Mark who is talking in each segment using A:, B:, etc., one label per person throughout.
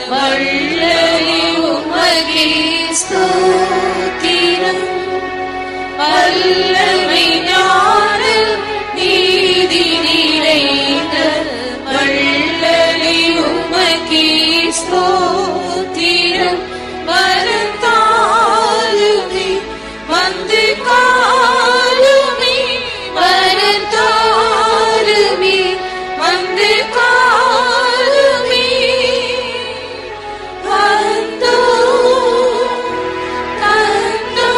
A: வள்ளலி உமகே ஸ்தோத்திரம் வல்லமை ஞான நீதி நிறைந்த வள்ளலி உமகே ஸ்தோத்திரம் வரத்தாலுமே வந்து காலுமே வரத்தாலுமே வந்து காலுமே வந்தோ கந்தோ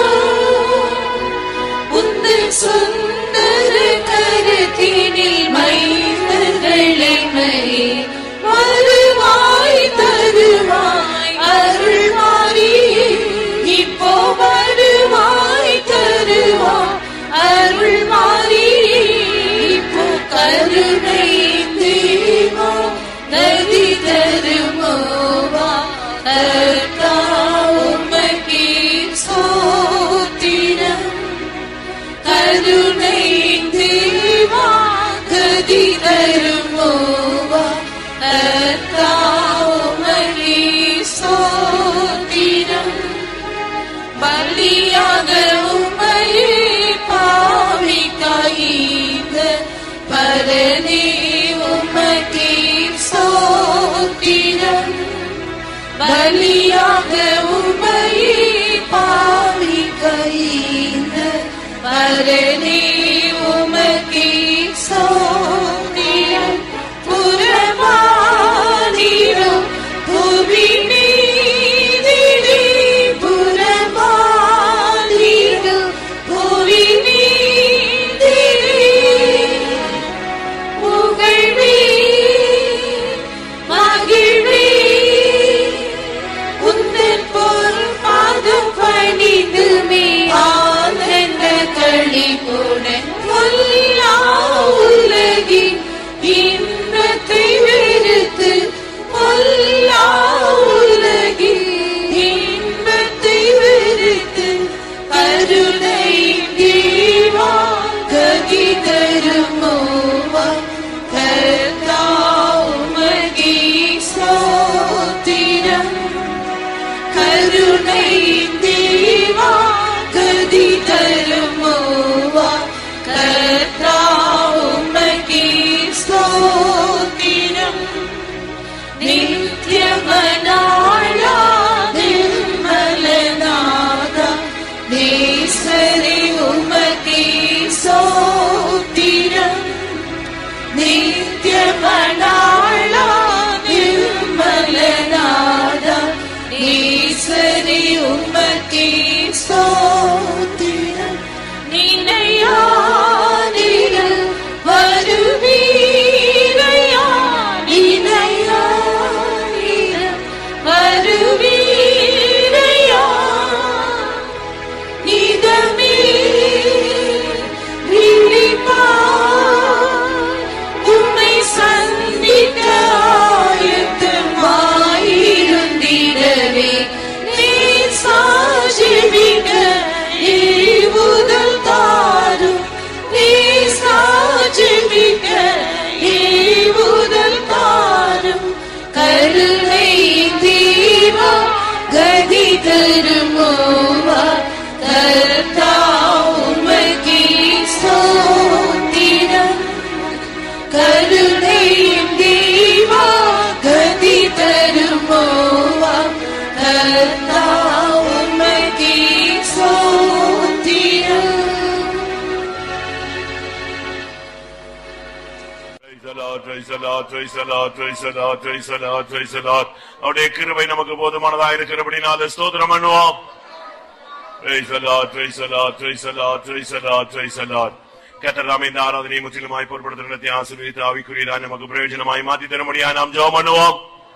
A: உந்தன் சுந்தர கருத்தினில் மைந்தர்களை மறி வருவாய் தருவாய் அருள் மாறி இப்போ வருவாய் தருவாய் அருள் மாறி இப்போ கருணை தீவா நதி தருமோவா கர்த்தா உமக்கே சோத்திரம் கருணை தேவா கதி தருமோவா கர்த்தா உமக்கே சோத்திரம் பலியாக உமையே பாவிக்காய்ந்த பரனே உமக்கே சோத்திரம் பலியாக உமையே பாவிக்காய்ந்த பரனே உமக்கே சோத்திரம் புறமானிரும் புவி மீதிலே புறமானிரும் புவி மீதிலே புகழ்வே மகிழ்வே உந்தன் பொருள் பாதம் பணிந்துமே ஆனந்த களிப்புடன் பொல்லா உலகின் இன்பத்தை வெறுத்து பொல்லா உலகின் இன்பத்தை வெறுத்து கருணை தீவா கதி தருமோவா கர்த்தா உமகே சோத்திரம் கருணை தேவா கதி தருமோவா கர்த்தா உமகே ஸ்தோத்திரம் நித்யமனாளா நிர்மலநாதா நேஸ்வரி உமகே சோத்திரம் நித்யமனாளா நிர்மலநாதா ஈஸ்வரி உமக்கே ஸ்தோத்திரம் நினையானிகள் வருவீரையா நினையானிகள் வருவீரையா நிதமே விழிப்பாய் உம்மை சந்திக்க ஆயத்தமாயிருந்திடவே நீர் சாட்சிமிக்க ஏவுதல் தாரும் நீர் சாட்சிமிக்க ஏவுதல் தாரும் கருணை தீவா கதி தருமோவா கர்த்தா உமக்கே ஸ்தோத்திரம் கருணை தீவா கதி தருமோவா கர்த்தா உமக்கே ஸ்தோத்திரம்
B: Praise the Lord, praise the Lord, praise the Lord, praise the Lord, praise the Lord, praise the Lord. அவருடைய கிருபை நமக்கு போதுமானதா இருக்கிறபடினால ஸ்தோத்திரம் பண்ணுவோம் Praise the Lord, praise the Lord, praise the Lord, praise the Lord, praise the Lord. கத்தராமே இந்த ஆராதனை முற்றிலுமாய் பொருட்படுத்தினத்தை ஆசீர்வதித்து ஆவிக்குரியதா நமக்கு பிரயோஜனமாய் மாற்றி தரும்படியா நாம் ஜெபம் பண்ணுவோம்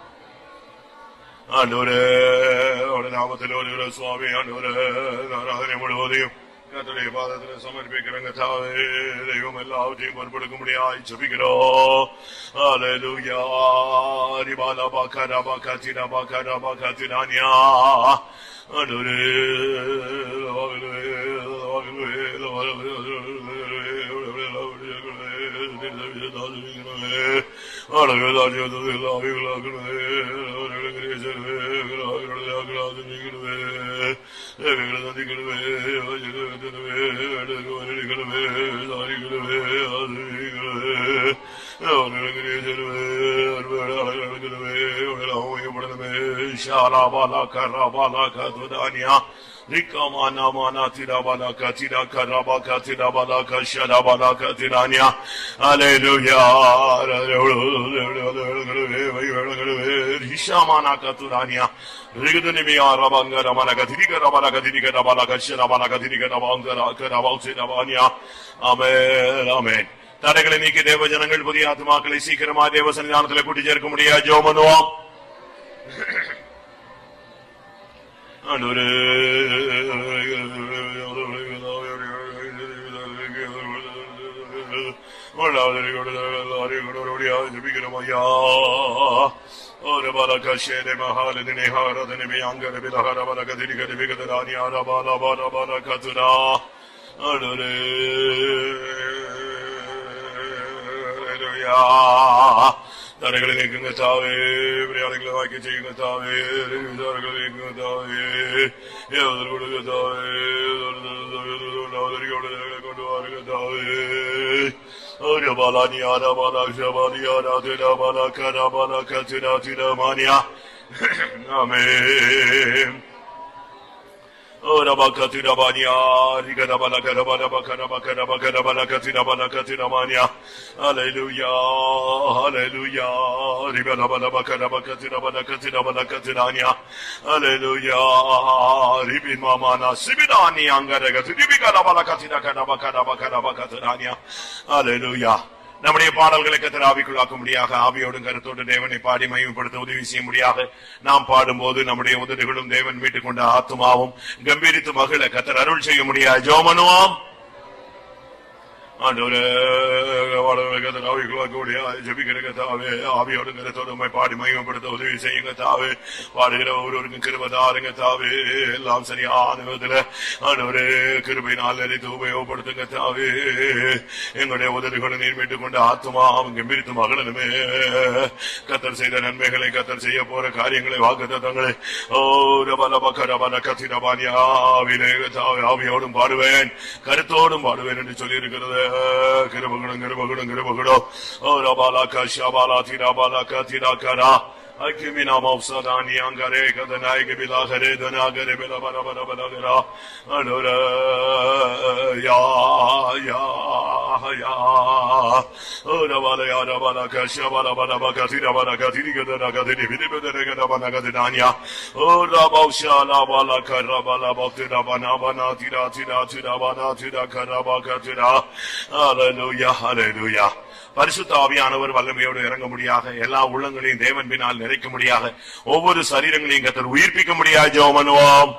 B: ஆண்டவரே அவருடைய நாமத்தில் ஒரு சுவாமி ஆண்டவரே ஆராதனை முழுவதையும் கத்தருடைய பாதத்தில் சமர்ப்பிக்கிறங்க தாவே தெய்வம் எல்லாவற்றையும் பொறுப்பெடுக்க முடியாய் ஜபிக்கிறோம் Hallelujah. ரிபாலா பாக்கா ரபா காத்தி ரபா கா ரபா காத்தி நானியா ஆண்டவரே Rikamana mana tirabala katira karaba katira bala kashara bala katiranya. Hallelujah. Rishamana katuranya. Rigadunimiya rabanga ramana katirika rabala katirika rabala kashara bala katirika rabanga karabausi rabanya. Amen. Amen. தடைகளை நீக்கி தேவ ஜனங்கள் புதிய ஆத்மாக்களை சீக்கிரமா தேவ சன்னிதானத்தில் கூட்டி சேர்க்க முடியா ஜோம் பண்ணுவோம் ஆண்டவரே ஜபிக்கிறோமையா ஒரு பலகஷேனே மகாலதினே ஹாரதனே அங்கர விலஹர பலகதிரி கதி விகதராணி ஆரபால பால பால கதுரா ஆண்டவரே தரைகளை நீக்குங்க தாவே விளையாடுகளை வாக்கி செய்யுங்க தாவே விசாரங்களை நீக்குங்க தாவே ஏவதர் கொடுங்க தாவே கொண்டு வாருங்க தாவே ஒரு பாலானி ஆரா பாலா ஷபாலி ஆரா திரா பாலா கரா பாலா கத்திரா திரா மானியா ஆமே Ora bakatira banya, rigada balakara bala bakara bakara bakara balakatira balakatira manya. Hallelujah, hallelujah. Ribala bala bakara bakatira balakatira balakatira anya. Hallelujah. Ribin mamana sibidani angara gatu ribigala balakatira kana bakara bakara bakatira anya. Hallelujah. நம்முடைய பாடல்களை கத்தர் ஆவிக்குள்ளாக்கும்படியாக ஆவியோடும் கருத்தோடு தேவனை பாடி மகிமைப்படுத்த உதவி செய்யும்படியாக நாம் பாடும்போது நம்முடைய உதடுகளும் தேவன் மீட்டுக் கொண்ட ஆத்மாவும் கம்பீரித்து மகிழ கத்தர் அருள் செய்ய முடியாது ஜோமனுவோம் ஆண்டவரே வாழ்வை கத்தர் ஆவிக்குள்ளாக்கக்கூடிய ஜபிக்கிற தாவே ஆவியோடும் கருத்தோடு உம்மை பாடி மகிமைப்படுத்த உதவி செய்யுங்க தாவே பாடுகிற ஒருவருக்கும் கிருபதாருங்க தாவே எல்லாம் சரியான விதத்துல ஆண்டவரே கிருபையினால் அறித்து உபயோகப்படுத்துங்க தாவே எங்களுடைய உதவிகளை நீர் மீட்டுக் கொண்ட ஆத்மா அவங்க மிரித்து மகளனுமே கத்தர் செய்த நன்மைகளை கத்தர் செய்ய போற காரியங்களை வாக்கு தங்களை ஓ ரபல பக்க ரபல கத்திரபானி ஆவிலே தாவே ஆவியோடும் பாடுவேன் கருத்தோடும் பாடுவேன் என்று சொல்லி இருக்கிறது கிருபகுணம் கிருபகுணம் கிருபகுணம் ஓ ரபாலா கஷாபாலா திராபாலா கத்திரா கரா Akimina mavsadani angare kadanai ke bilagare danagare bila bara bara bara gara anura ya ya ya ora bala ya ra bala kasha bala bala baka tira bala katiri kadana kadini bide bide kadana bana kadanya ora bausha la bala kara bala bakira bana bana tira tira tira bana tira kara baka tira hallelujah hallelujah பரிசுத்த ஆவியானவர் வல்லமையோடு இறங்க முடியாக எல்லா உள்ளங்களையும் தேவன் பின்னால் நிறைக்க முடியாக ஒவ்வொரு சரீரங்களையும் கத்தர் உயிர்ப்பிக்க முடியாது ஜோமனுவோம்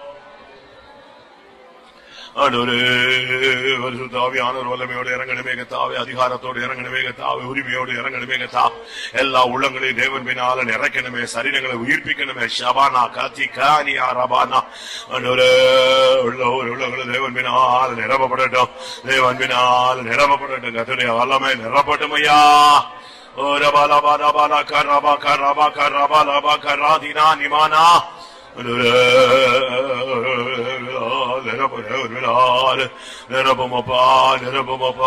B: ஆண்டவரே, பரிசுத்த ஆவியானவர் வல்லமையோடு இறங்கணுமே கத்தாவே அதிகாரத்தோடு இறங்கணுமே கத்தாவே உரிமையோடு இறங்கணுமே கத்தா எல்லா உள்ளங்களையும் தேவன் பின்னால நிறைக்கணுமே சரீரங்களை உயிர்ப்பிக்கணுமே ஷபானா காத்தி கானியா ரபானா ஆண்டவரே, உள்ள ஒரு உள்ளங்களை தேவன் பின்னால் நிரப்பப்படட்டும் தேவன் பின்னால் நிரப்பப்படட்டும் கத்துடைய வல்லமை நிரப்பட்டும் ஐயா ஓ ரபா லபா ரபா லகா ரபா கா ரபா கா ரபா லபா கா ராதினா நிமானா நிரபமப்பா நிரபமப்பா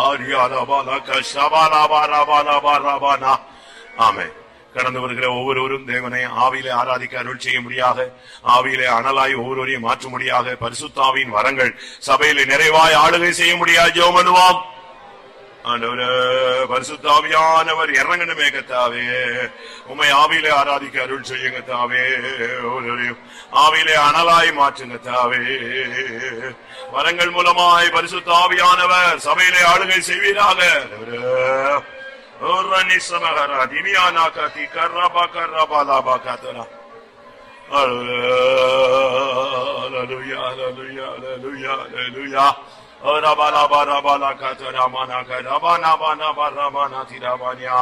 B: ஆமே கடந்து வருகிற ஒவ்வொருவரும் தேவனை ஆவியிலே ஆராதிக்க அருள் செய்ய முடியாக ஆவியிலே அனலாய் ஒவ்வொருவரையும் மாற்ற முடியாக பரிசுத்தாவின் வரங்கள் சபையிலே நிறைவாய் ஆளுகை செய்ய முடியாது ஜோமனுவாம் ஆண்டவரே பரிசுத்தாவியானவர் இறங்கணுமே கத்தாவே உமை ஆவியிலே ஆராதிக்க அருள் செய்யுங்க தாவே ஒருவரையும் ஆவியிலே அனலாய் மாற்றுங்க தாவே வரங்கள் மூலமாய் பரிசுத்தாவியானவர் சபையிலே ஆளுகை செய்வீராக ஆண்டவரே. ஓரணி சமகரா திமியானா காத்தி கர்ரபா கர்ரபா லாபா காத்தரா Hallelujah, hallelujah, hallelujah, hallelujah. Rabala bara bala kata ramana kata bana bana bara bana tira banya.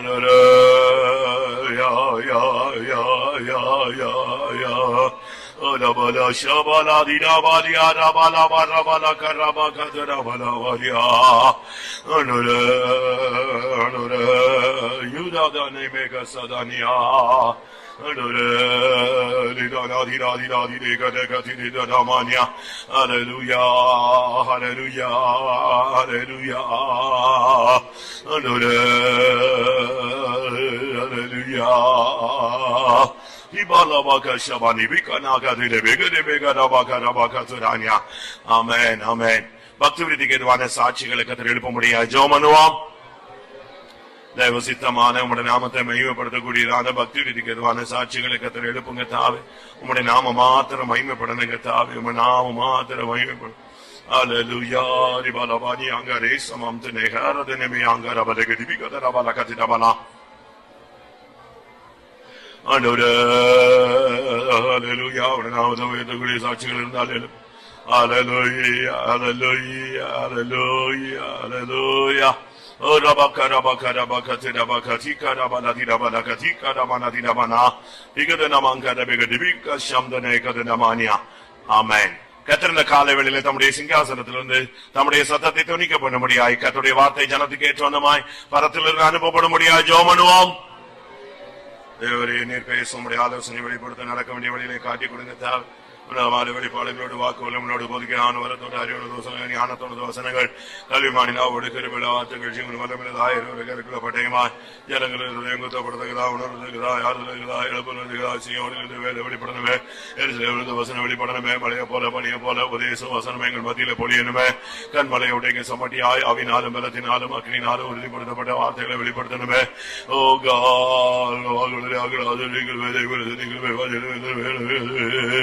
B: Ya ya ya ya ya ya. Oh Orabala shabala dirabalia rabala barabala karaba kadarabala valia. Anura anura yuda dane mega sadania. Anura lidana dira dira dira gada gati dira damania. Hallelujah, hallelujah, hallelujah. Anura hallelujah. ஆமென் ஆமென் பக்தி விருத்திக்கு எதுவான சாட்சிகளை கத்தர் எழுப்ப முடியாது ஜோம் பண்ணுவோம் தயவு சித்தமான உங்களுடைய நாமத்தை மகிமைப்படுத்தக்கூடியதான பக்தி விருத்திக்கு எதுவான சாட்சிகளை கத்தர் எழுப்புங்க தாவே உங்களுடைய நாம மாத்திரம் மகிமைப்படணுங்க தாவே உங்க நாம மாத்திரம் மகிமைப்படும் Alleluia, ribalabani angare samam tene haradene mi angara balagadi bikadara balakati dabala. ஆண்டவரே ஹalleluya அவருடைய நாமத்தை உயர்த்தக்கூடிய சாட்சிகள் இருந்தாலும் ஹalleluya ஹalleluya ஹalleluya ஹalleluya ஓ ரபக ரபக ரபக திரபக திக ரபல திரபல கதிக ரமன திரமனா இகத நமங்க ரபக திபிக சம்தனே கத நமானியா ஆமென் கத்திருந்த காலை வேளையில தம்முடைய சிங்காசனத்திலிருந்து தம்முடைய சத்தத்தை துணிக்க பண்ண முடியாய் கத்துடைய வார்த்தை ஜனத்துக்கு ஏற்றவனமாய் பரத்திலிருந்து அனுப்பப்பட முடியாது ஜோமனுவோம் தேவரே நீர் பேச உடைய ஆலோசனை வெளிப்படுத்த நடக்க வேண்டிய வழியிலே காட்டி கொடுங்க தேவை உணவாறு வெளிப்பாடுகளோடு வாக்குகளும் உன்னோடு பொதுக்கான வரத்தோடு அறிவோடு தோசனங்கள் ஞானத்தோடு தோசனங்கள் கல்விமானினாவோடு கருவிழ வார்த்தைகள் ஜீவன் வல்லமில்லதா இருவருக்குள்ள பட்டயமா ஜனங்கள் எங்குத்தப்படுத்துகிறதா உணர்வுகிறதா யாருகிறதா எழுப்புகிறதா செய்யோடு வேலை வெளிப்படணுமே எரிசல் வசனம் வெளிப்படணுமே மழைய போல பணிய போல உபதேச வசனம் எங்கள் மத்தியில பொழியணுமே கண்மலை உடைக்க சமட்டியாய் அவினாலும் பலத்தினாலும் அக்னினாலும் உறுதிப்படுத்தப்பட்ட வார்த்தைகளை வெளிப்படுத்தணுமே ஓ கால் வாக்குறுதி ஆகிறது நீங்கள் வேலை நீங்கள் வேலை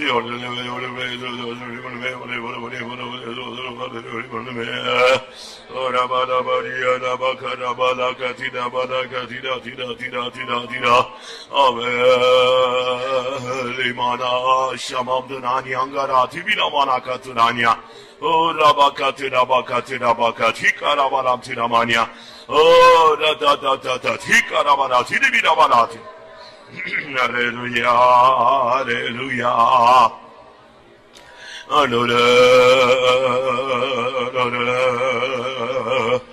B: Oh, rabakati, rabakati, rabakati, karabaram, tiramania. Oh, da, da, da, da, da, tikarabara, tiribirabarati. Hallelujah, hallelujah. Hallelujah.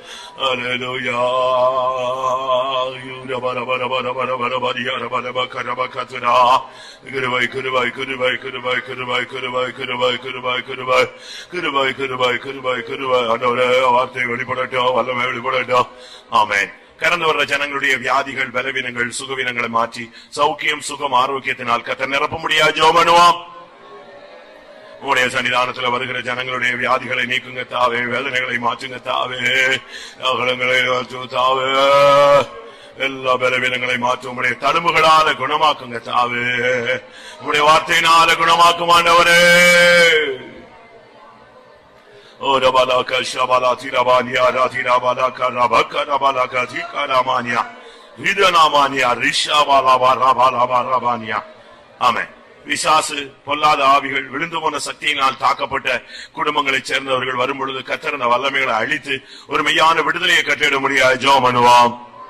B: கிருபாய் கிருபாய் கிருபாய் கிருபாய் கிருபாய் கிருபாய் கிருபாய் கிருபாய் கிருபாய் கிருபாய் கிருபாய் கிருபாய் கிருபாய் ஆண்டவரே வார்த்தை வெளிப்படட்டும் வல்லமை வெளிப்படட்டும் ஆமென் கடந்து வர்ற ஜனங்களுடைய வியாதிகள் பலவீனங்கள் சுகவீனங்களை மாற்றி சௌக்கியம் சுகம் ஆரோக்கியத்தினால் கத்த நிரப்ப முடியாது ஜோமனுவாம் உடைய சன்னிதானத்துல வருகிற ஜனங்களுடைய வியாதிகளை நீக்குங்க தாவே வேதனைகளை மாற்றுங்க தாவே அகலங்களை மாற்றுங்க தாவே எல்லா பலவீனங்களை மாற்றும் உடைய தழும்புகளால குணமாக்குங்க தாவே உடைய வார்த்தையினால குணமாக்குமாண்டவரே ஓ ரபாலாக்க ஷபாலா திரபானியா ராதிராபாலாக்க ரபக்க ரபாலாக்க திகாராமானியா விதனாமானியா ரிஷாபாலாபா ரபாலாபா ரபானியா ஆமென் விசாசு பொல்லாத ஆவிகள் விழுந்து போன சக்தியினால் தாக்கப்பட்ட குடும்பங்களைச் சேர்ந்தவர்கள் வரும் பொழுது கத்திருந்த வல்லமைகளை அழித்து ஒரு மெய்யான விடுதலையை கட்டிட முடியாது ஜோ மனுவாம்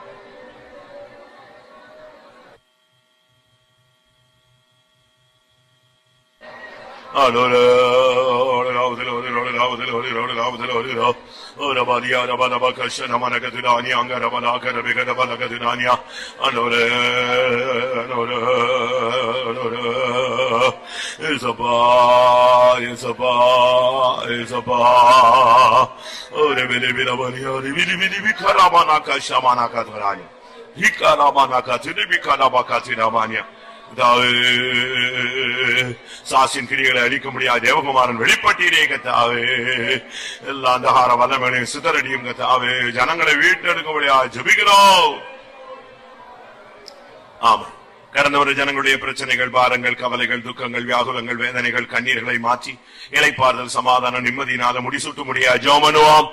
B: சாசின் கிரிகளை அழிக்க முடியாது தேவகுமாரன் வெளிப்பட்டீரே கத்தாவே எல்லா அந்தகார வல்லமைகளையும் சிதறடியும் கத்தாவே ஜனங்களை வீட்டெடுக்க முடியாது ஜபிக்கிறோம் ஆமா கடந்த ஒரு ஜனங்களுடைய பிரச்சனைகள் பாரங்கள் கவலைகள் துக்கங்கள் வியாகுலங்கள் வேதனைகள் கண்ணீர்களை மாற்றி இலைப்பாறுதல் சமாதானம் நிம்மதியினால முடிசூட்ட முடியாது ஜோமனுவாம்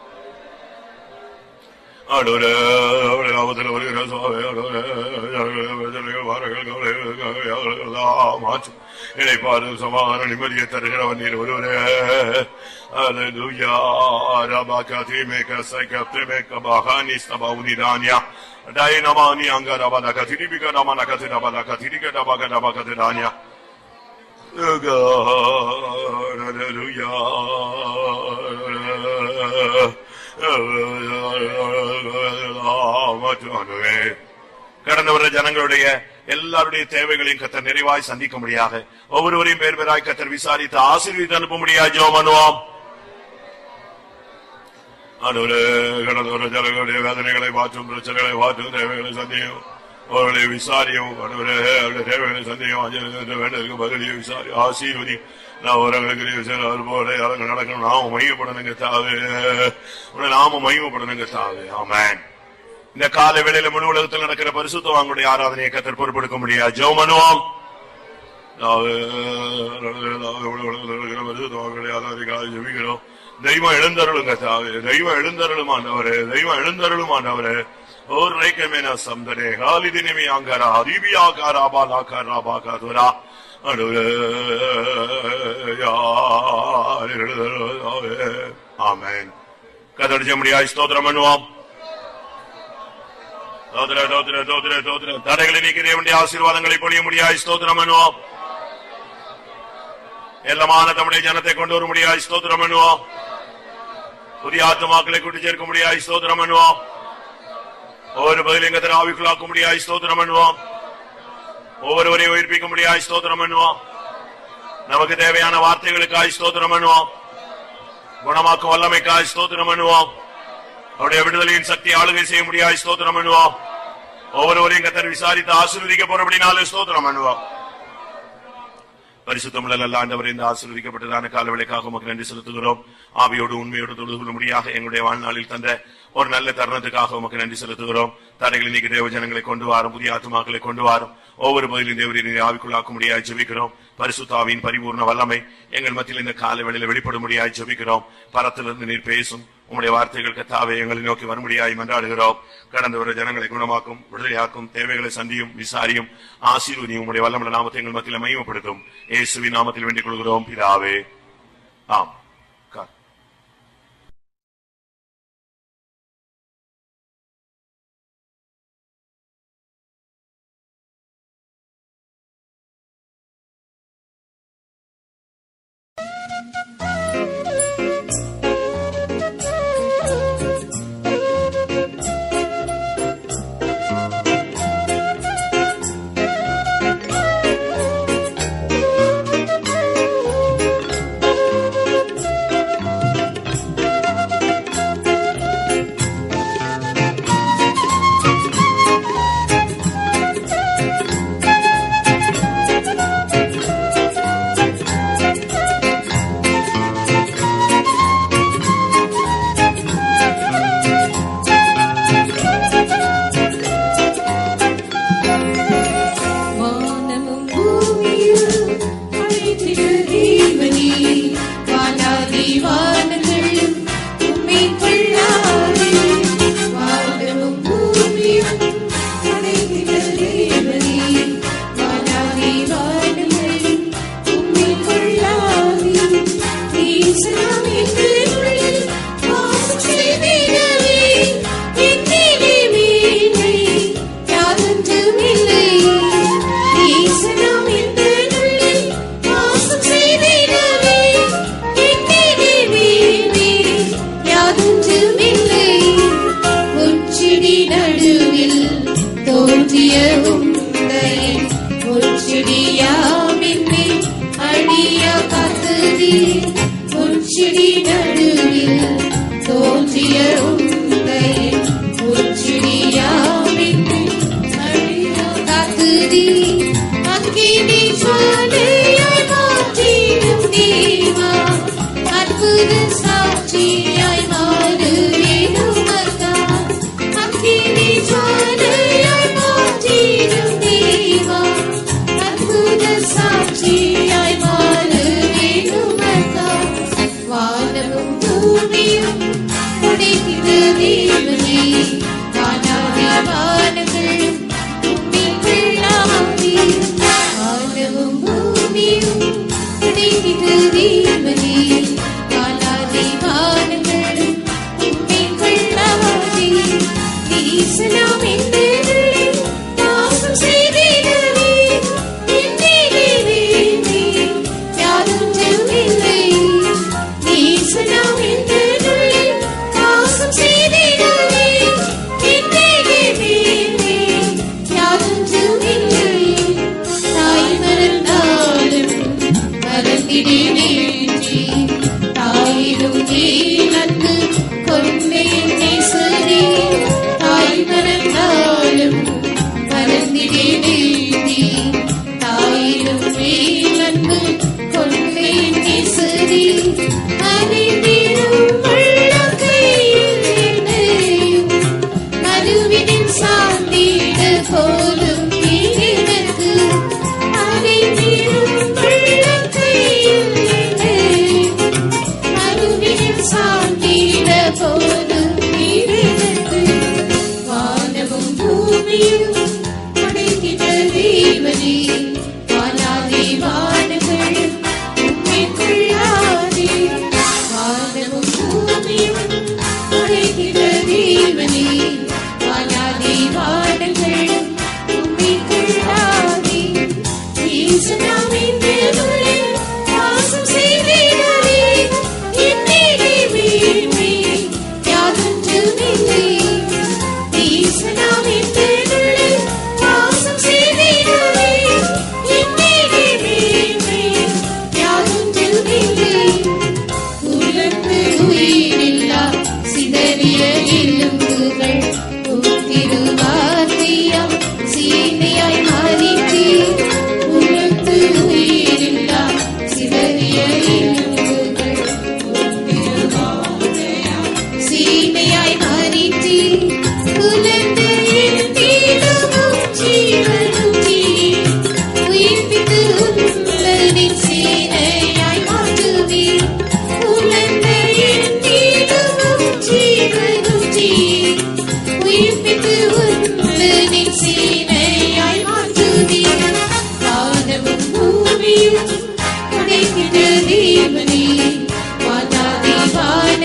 B: ஆண்டவரே, அவருடைய நாமத்தில் வருகிற சுவாமி, ஆண்டவரே, ஜனங்களுடைய பிரச்சனைகள், பாரங்கள், கவலைகள், எல்லாம் மாற்றும். இளைப்பாறுதல் சமாதான நிம்மதியை தருகிறவன் நீர் ஒருவரே அல்லேலூயா ரபாக தீமேக சைக பிரேமேக பகானி ஸ்தபவுனி ரானியா டைனமானி அங்க ரபலக திரிபிக ரமனக திரபலக திரிக ரபக ரபக திரானியா Oh God, hallelujah. கடந்த வர ஜனங்களுடைய எல்லாருடைய தேவைகளையும் கத்தர் நிறைவாய் சந்திக்க முடியாக ஒவ்வொருவரையும் பேர் பேராய் கத்தர் விசாரித்து ஆசீர்வித்து அனுப்ப முடியாது ஜெபம் பண்ணுவோம் ஆண்டவரே, கடந்த வர ஜனங்களுடைய வேதனைகளை மாற்றும் பிரச்சனைகளை மாற்றும் தேவைகளை சந்தியும் அவர்களை விசாரியும் ஆண்டவரே, அவருடைய தேவைகளை சந்தியும் அஞ்சலி வேண்டதுக்கு பதிலையும் விசாரி ஆசீர்வதி நான் அவர்களுக்கு விசாரி போல யாரும் நடக்கணும் நாம மையப்படணுங்க தாவே உன்னை நாம மையப்படணுங்க தாவே ஆமென் இந்த கால வேளையில முழு உலகத்தில் நடக்கிற பரிசுத்தவாங்களுடைய ஆராதனையை கத்தர் பொறுப்பெடுக்க முடியாது ஜெபம் பண்ணுவோம் ஜெபிக்கிறோம் தெய்வம் எழுந்தருளுங்க தாவே தெய்வம் எழுந்தருளும் ஆண்டவரே தெய்வம் எழுந்தருளும் ஆண்டவரே ஓர் ரைக்கமேன சந்தரே ஹாலிதினிமி ஆங்காரா அதிபியாகாரா பாலாகாரா பாகாதுரா ஆமேன் கதடிச்ச முடியாது ஸ்தோத்திரம் பண்ணுவோம் ஸ்தோத்திர ஸ்தோத்திர ஸ்தோத்திர ஸ்தோத்திர தடைகளை நீக்கி தேவனுடைய ஆசீர்வாதங்களை பொழிய முடியாது ஸ்தோத்திரம் பண்ணுவோம் எல்லாமான தம்முடைய ஜனத்தை கொண்டு வர முடியாது ஸ்தோத்திரம் பண்ணுவோம் புதிய ஆத்மாக்களை கூட்டி சேர்க்க முடியாது ஸ்தோத்திரம் பண்ணுவோம் ஒவ்வொரு பதிலிங்கத்தை ஆவிக்குள்ளாக்க முடியாது ஸ்தோத்திரம் பண்ணுவோம் ஒவ்வொருவரையும் உயிர்ப்பிக்க முடியாது ஸ்தோத்திரம் பண்ணுவோம் நமக்கு தேவையான வார்த்தைகளுக்காய் ஸ்தோத்திரம் பண்ணுவோம் குணமாக்கும் வல்லமைக்காய் ஸ்தோத்திரம் பண்ணுவோம் அவருடைய விடுதலையின் சக்தி ஆளுகை செய்ய முடியாது ஸ்தோத்திரம் பண்ணுவோம் ஒவ்வொருவரையும் கத்தர் விசாரித்து ஆசீர்வதிக்க போறபடினாலே ஸ்தோத்திரம் பண்ணுவோம் பரிசுத்தமுள்ள நல்ல ஆண்டவர் இந்த ஆசீர்வதிக்கப்பட்டதான காலவேளைக்காக உமக்கு நன்றி செலுத்துகிறோம் ஆவியோடு உண்மையோடு தொழுது கொள்ளும்படியாக எங்களுடைய வாழ்நாளில் தந்த ஒரு நல்ல தருணத்துக்காக உமக்கு நன்றி செலுத்துகிறோம் தடைகளை நீக்கி தேவ ஜனங்களை கொண்டு வாரும் புதிய ஆத்மாக்களை கொண்டு வாரும் ஒவ்வொரு பதிலும் தேவரின் ஆவிக்குள்ளாக்க முடியாது ஜெபிக்கிறோம் பரிசுத்தாவின் பரிபூர்ண வல்லமை எங்கள் மத்தியில் இந்த கால வேளையில வெளிப்பட முடியாது ஜெபிக்கிறோம் பரத்திலிருந்து நீர் பேசும் உம்முடைய வார்த்தைகள் கத்தாவே எங்களை நோக்கி வரும்படியாய் மன்றாடுகிறோம் கடந்த வர ஜனங்களை குணமாக்கும் விடுதலையாக்கும் தேவைகளை சந்தியும் விசாரியும் ஆசீர்வதியும் உம்முடைய வல்லமுள்ள நாமத்தை எங்கள் மத்தியில் மையப்படுத்தும் இயேசுவின் நாமத்தில் வேண்டிக் கொள்கிறோம் பிதாவே ஆம் கா-
A: வானமும் பூமியும் அழைத்திட தேவனே வானாதி வானங்களும் உம்மை கொள்ளாதே வானமும் பூமியும் அழைத்திட தேவனே வானாதி வானங்களும் உம்மை கொள்ளாதே ஈசனம் என்று உள்ளில் வாசம் செய்திடவே என்னிலே மேன்மை யாதொன்றுமில்லை ஈசனம் என்று உள்ளில் வாசம் செய்திடவே என்னிலே மேன்மை யாதொன்றுமில்லை உச்சிடி நடுவில் தோன்றிய உந்தை உச்சிடியாமின்மை அடிய காத்துதி உச்சிடி நடுவில் தோன்றிய உந்தை உச்சிடியாமின்மை அடிய காத்துதி அக்கினி ஜுவாலையாய் மாற்றிடும் தேவா அற்புத சாட்சியாய் மாறுவேனும் அக்கா அக்கினி ஜுவாலையாய் மாற்றிடும் தேவா அற்புத சாட்சியாய் மாறுவேனும் அக்கா வானமும் பூமியும் படைத்திட தேவனே வானாதி வானங்களும் உம்மிக்குள்ளாவே வானமும் பூமியும் படைத்திட தேவனே வானாதி வானங்களும் உம்மிக்குள்ளாவே ஈசனம் என்று வாசம் செய்திடவே என்னிலே வேண்டி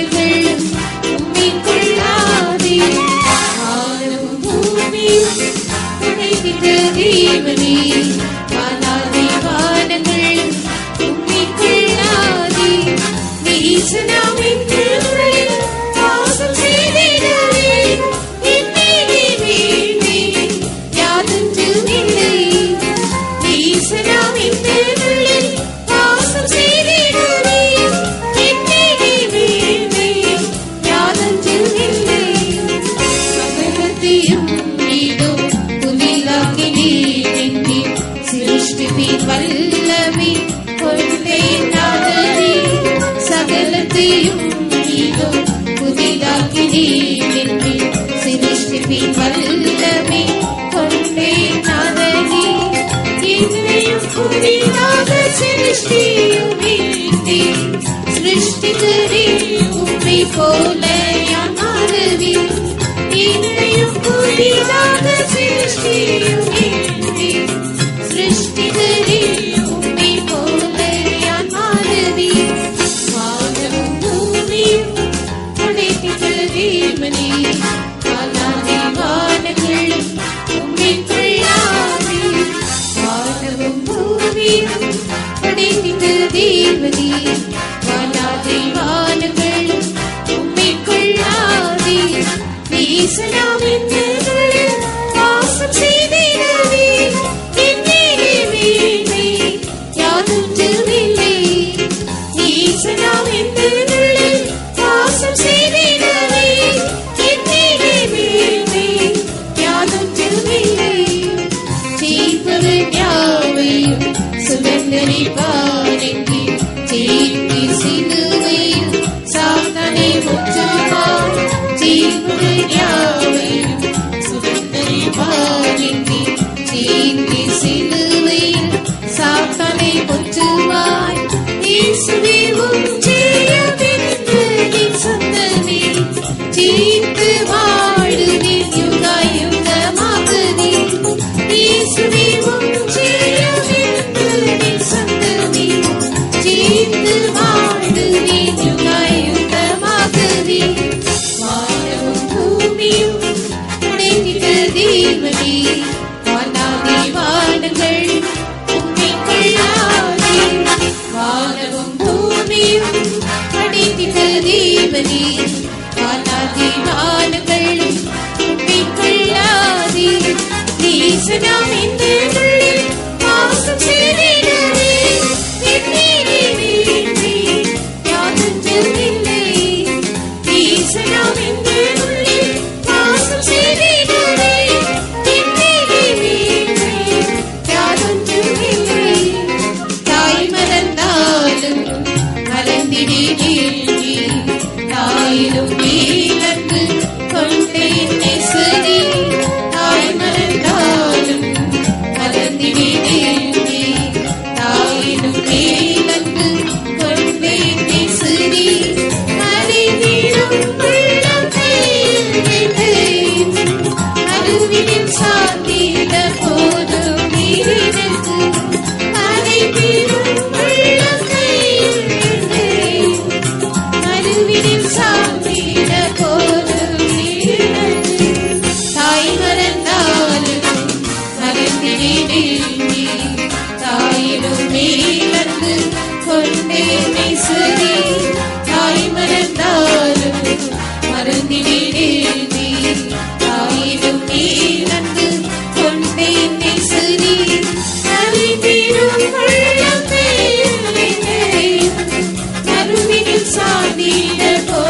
A: வானங்களும் உம்மை கொள்ளாதே வானமும் பூமியும் உடைத்திட்ட தேவனே வானாதி வானங்களும் உம்மை கொள்ளாதே நீசனாமின் திருவுரையில் வாசம் செய்திடவே என்னே வீணே யாதொன்றுமில்லை நீசனாமின் திருவுரையில் வாசம் செய்திடவே என்னே வீணே யாதொன்றுமில்லை சகலத்தையும் நீதோ புதிதாக்கி நீ சிருஷ்டிப்பின் வல்லமை கொண்டே நாதனே சகலத்தையும் நீதோ புதிதாக்கி நீ சிருஷ்டிப்பின் வல்லமை கொண்டே நாதனே என்னையும் புதிதாக சிருஷ்டியுமே சிருஷ்டிகரே உம்மை போல யான் மாறுவேன் என்னையும் புதிதாக சிருஷ்டியுமே சிருஷ்டிகரே உம்மை போல யான் மாறுவேன் வானமும் பூமியும் படைத்திட்ட தேவனே காலாதி வானங்களும் உம்மை கொள்ளாதே வானமும் பூமியும் படைத்திட்ட தேவனே காலாதி வானங்களும் உம்மை கொள்ளாதே வீசலாம் என்னுள் வாசம் செய்திடவே என்னே வீணே யாதொன்றுமில்லை வீசலாம் என்னுள் வாசம் செய்திடவே என்னே வீணே யாதொன்றுமில்லை ஜீவன் யாவையும் சுதந்திரிப்பானெங்கே ஜீவி சிலுவையும் சாத்தனை முற்றுவார் ஜீவன் யாவையும் சுதந்திரிப்பானெங்கே ஜீவி சிலுவையும் சாத்தனை முற்றுவார் இயேசுவே உம் ஜெயமென்று நீ சொந்தமே ஜீவித்து வாழுதே யுகாயுகமாகுதே இயேசுவே உம் ஜெயமென்று நீ சொந்தமே ஜீவித்து வாழுதே யுகாயுகமாகுதே வானமும் பூமியும் படைத்திட்ட தேவனே வானாதி வானங்கள் உம்மை கொள்ளாதே வானமும் பூமியும் படைத்திட்ட தேவனே வானாதி வானங்களும் உம்மை கொள்ளாதே நீசனாம் இந்த உள்ளில் வாசம் செய்திடவே என்னே வீணே யாதொன்றுமில்லை நீசனாம் இந்த உள்ளில் வாசம் செய்திடவே என்னே வீணே யாதொன்றுமில்லை தாய் மறந்தாலும் மறந்திடேன் தாயிலும் நீலந்து கொண்டேன் நெசரி தாய் மறந்தாலும் மறந்திடேன் தாயிலும் நீலந்து கொண்டேன் நெசரி அறிவிடும் உள்ளம் கையில் அருவினில் சாத்திட போதும் நீரினக்கு அனைத்திலும் உள்ளம் கையில் அருவினில் சாத்திட போதும் நீரினக்கு தாய் மறந்தாலும் மறந்திடேன் தாயிலும் மேலந்து கொண்டே மெய்சரி தாய் மறந்தாலும் மறந்திடேன் தாயிலும் மேலந்து கொண்டே மெய்சரி அறிந்திடும் உள்ளம் மேலே அருவினில் சாதிட போ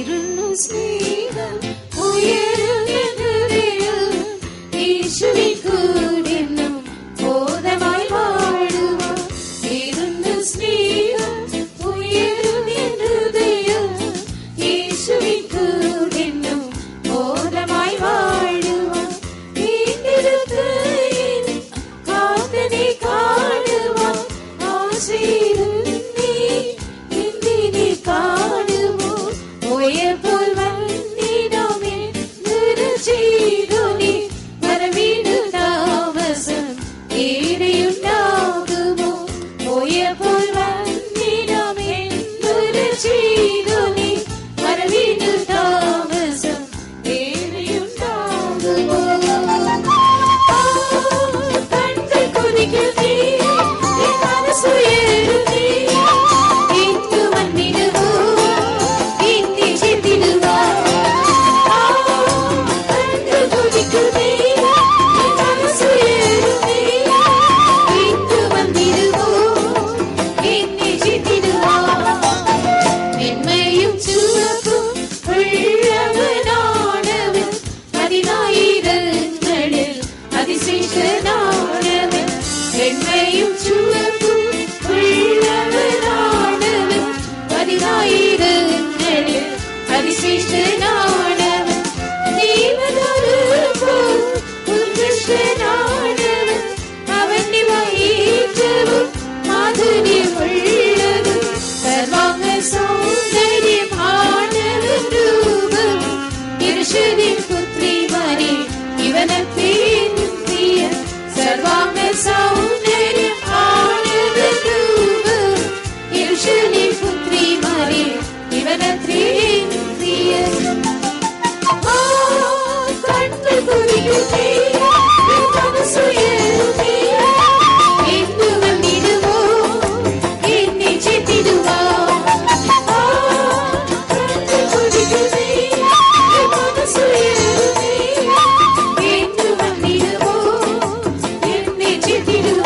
A: തീരുന്നു സ്നേഹം ഉയരുന്ന ഹൃദയം യേശുവിൻ കൂടെന്നും ബോധമായി വാഴുവാൻ തീരുന്നു സ്നേഹം ഉയരുന്ന ഹൃദയം യേശുവിൻ കൂടെന്നും ബോധമായി വാഴുവാൻ വീണ്ടെടുത്ത് കാത്തനെ കാണുവാൻ ആശയിരുന്നേ എന്തിനെ കാണുമോ പോയപ്പോൾ വന്നിടമേ ചെയ്തു നീ വരവീട് താമസം ഏറെയുണ്ടാകുമോ പോയപ്പോൾ വന്നിടമേ ചെയ്തു നീ വരവീട് താമസം ഏറെയുണ്ടാകുമോ ആ, കണ്കൾ കൊതിക്കുന്നേ എൻ മനസ്സുയരുന്നേ ഇന്നു വന്നിടുവോ ഇന്നേ ചെത്തിടുവാ ആ, കണ്കൾ കൊതിക്കുന്നേ എൻ മനസ്സുയരുന്നേ ഇന്നു വന്നിടുവോ ഇന്നേ ചെത്തിടുവാ மென்மையும் சிவப்பும் உள்ளவனானவன் பதினாயிரங்களில் அதிசேஷனானவன் மென்மையும் சிவப்பும் உள்ளவனானவன் பதினாயிரங்களில் அதிசேஷனானவன் தேவதொருபோல் உத்கிருஷ்டனானவன் அவன் வயிற்றவும் മാധുര്യമുള്ളത് സർവാംഗ സൗന്ദര്യമാണവൻ രൂപം ഇരുഷതിൻ പുത്രിമാരെ ഇവനത്തെ പ്രിയ സർവാംഗ സൗന്ദര്യമാണവൻ രൂപം ഇരുഷതിൻ പുത്രിമാരെ ഇവനത്തെ പ്രിയ ആ കണ്ണു കുറിക്കുന്നേ മനസ്സുയരുന്നേ ಎಂದು ಬಂದಿಡುವೋ ಎನ್ನೆ ಚೆತ್ತಿಡುವ ಆ ಕಣ್ಣು ಕುಡಿಯುವುದೇ ಮನಸ್ಸು ಏರುವುದೇ ಎಂದು ಬಂದಿಡುವೋ എന്നെ ചെത്തിടുവ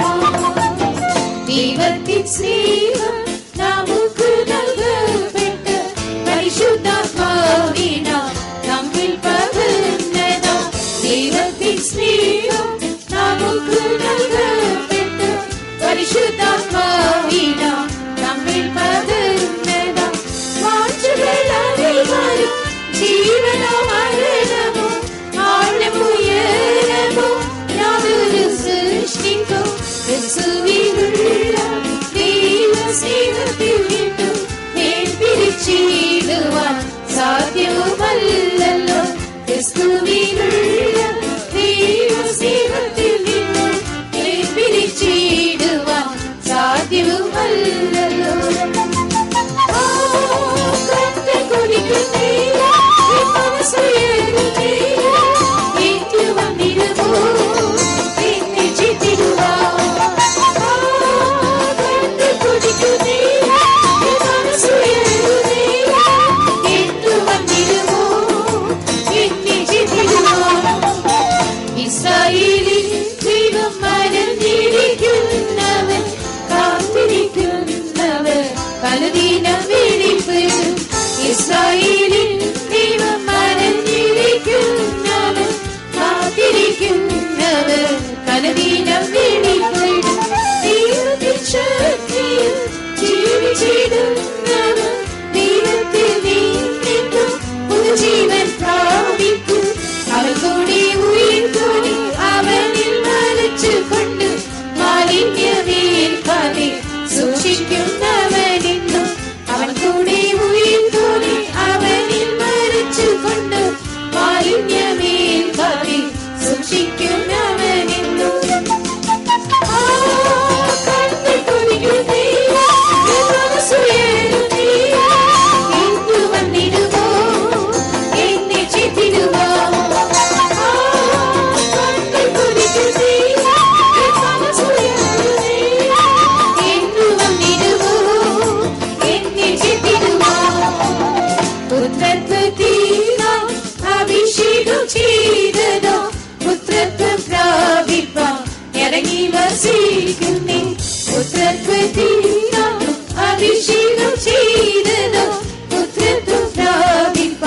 A: ദൈവത്തിൻ സ്നേഹം നമുക്ക് നൽകപ്പെട്ട് പരിശുദ്ധാത്മാവിന നമ്മിൽ പകർന്നതാ ദൈവത്തിൻ സ്നേഹം നമുക്ക് നൽകപ്പെട്ട് പരിശുദ്ധാത്മാവിന നമ്മിൽ പകർന്നതാ വാഞ്ചകളറിവാരും ജീവനോ മരണമോ ആഴമുയരമോ യാതൊരു സൃഷ്ടിക്കോ ക്രിസ്തുവിലുള്ള ദൈവ സ്നേഹത്തിൽ നിന്നും പിരിച്ചിടുവാൻ സാധ്യവുമല്ലല്ലോ ക്രിസ്തുവിലുള്ള ദൈവ സ്നേഹത്തിൽ നിന്നും പിരിച്ചിടുവാൻ സാധ്യവുമല്ലല്ലോ ആ കണ്ണ് കുടിക്കുന്നേ എൻ മനസ്സുയരുന്നേ ഏറ്റു വന്നിടുമോ എന്നെ ചിത്തിടുവാ ആ കണ്ണ് കുടിക്കുന്നേ എൻ മനസ്സുയരുന്നേ ഏറ്റു വന്നിടുമോ എന്നെ ചിത്തിടുവാ ഇസ്രായേലിൽ ദൈവം മരഞ്ഞിരിക്കുന്നവൻ കാത്തിരിക്കുന്നവർ പലതീനം വെളിപ്പെടും ഇസ്രായേലിൽ ദൈവം മരഞ്ഞിരിക്കുന്നവൻ കാത്തിരിക്കുന്നവർ പലതീനം വെളിപ്പെടും ദൈവത്തിൻ ശക്തിയിൽ ജീവിച്ചിടുന്നവർ ദൈവത്തിൽ നീങ്ങും പുതുജീവൻ പ്രാപിക്കും അവൻ കൂടി ഉയർത്തോടി അവനിൽ മലച്ചുകൊണ്ട് മാലിന്യമേൽക്കാതെ സൂക്ഷിക്കുന്നവനെന്നും അവൻ കൂടി ഉയർത്തോടി അവനിൽ മലച്ചുകൊണ്ട് മാലിന്യമേൽക്കാതെ സൂക്ഷിക്കുന്നവനെന്നും ആ കണ്ണിൽ കൊതിക്കുന്നേ എൻ മനസ്സുയരുന്നേ എന്തു വന്നിടുവോ എന്നെ ചിത്തിടുവോ ആ കണ്ണിൽ കൊതിക്കുന്നേ എൻ മനസ്സുയരുന്നേ എന്തു വന്നിടുവോ എന്നെ ചിത്തിടുവോ പുത്രത്വത്തിനാം അഭിഷേകം ചെയ്തതോ പുത്രത്വം പ്രാപിപ്പാൻ ഇറങ്ങി വസിക്കുന്നേ പുത്രത്വത്തിനാം അഭിഷേകം ചെയ്തതോ പുത്രത്വം പ്രാപിപ്പാൻ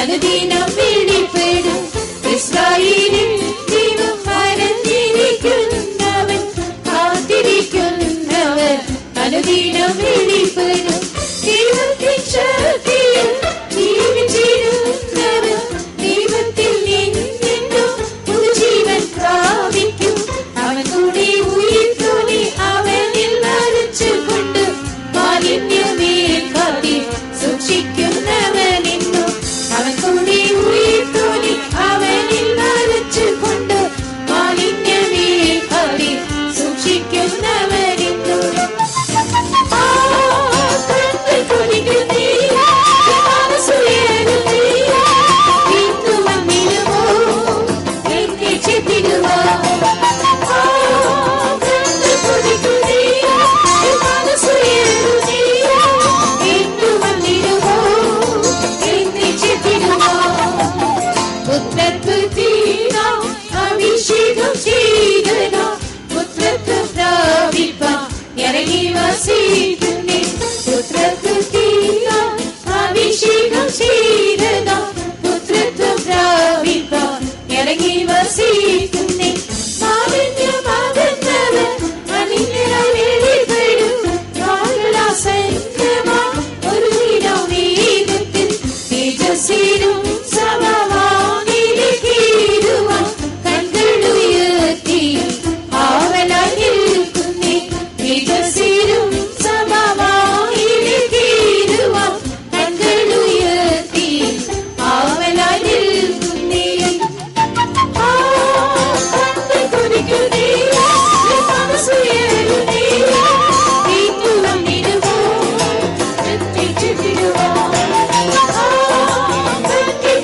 A: അനുദിനം വെളിപ്പെടും ഇസ്രായേലിൽ ദൈവം മരഞ്ഞിരിക്കുന്നവൻ കാത്തിരിക്കുന്നവൻ അനുദിനം വെളിപ്പെടും ദൈവത്തിൻ ശക്തിയിൽ ജീവിച്ചിരുന്നവൻ ദൈവത്തിൽ നിന്നും പുതുജീവൻ പ്രാപിക്കും അവൻ കൂടി ഉയർത്തോനെ അവനിൽ മരിച്ചുകൊണ്ട് മാലിന്യമേൽ കാട്ടി സൂക്ഷിക്കുന്നവനെന്നു അവൻ കൂടി ഉയർത്തോനെ അവനിൽ മരിച്ചുകൊണ്ട് മാലിന്യമേൽ കാട്ടി സൂക്ഷിക്കുന്നവനെന്നു ആ കണ്ണിൽ കൊടിക്കുന്നേ മനസ്സുയരുന്നേ ഇന്നു വന്നിടുമോ എന്നെ ചെത്തിടുവാ ആ കണ്ണിൽ കൊടിക്കുന്നേ മനസ്സുയരുന്നേ ഇന്നു വന്നിടുമോ എന്നെ ചെത്തിടുവാ പുത്രത്വ തീര അഭിഷേകം ചെയ്തന പുത്രത്വ പ്രാപിപ്പ ഇറങ്ങി വസിക്കുന്നേ പുത്രത്വ തീര അഭിഷേകം ചെയ്തന പുത്രത്വ പ്രാപിപ്പ ഇറങ്ങി വസിക്കുന്നേ മാലിന്യമാകുന്നവൻ അനിന്യരായി വെളിപ്പെടും കാലസംഗമാ ഒരു ദിനം വേഗത്തിൽ തേജസ്സിലും സമവാനിരിക്കുവാൻ കണ്ണുയർത്തി ആവലായി നിൽക്കുന്നേ തേജസ്സിലും സമവാനിരിക്കുവാൻ കണ്ണുയർത്തി ആവലായി നിൽക്കുന്നേ ആ കണ്ണിൽ കൊതിക്കുന്നേ മനസ്സുയരുന്നേ ഇന്നു വന്നിടുമോ എത്തിച്ചിടുവാ ആ കണ്ണിൽ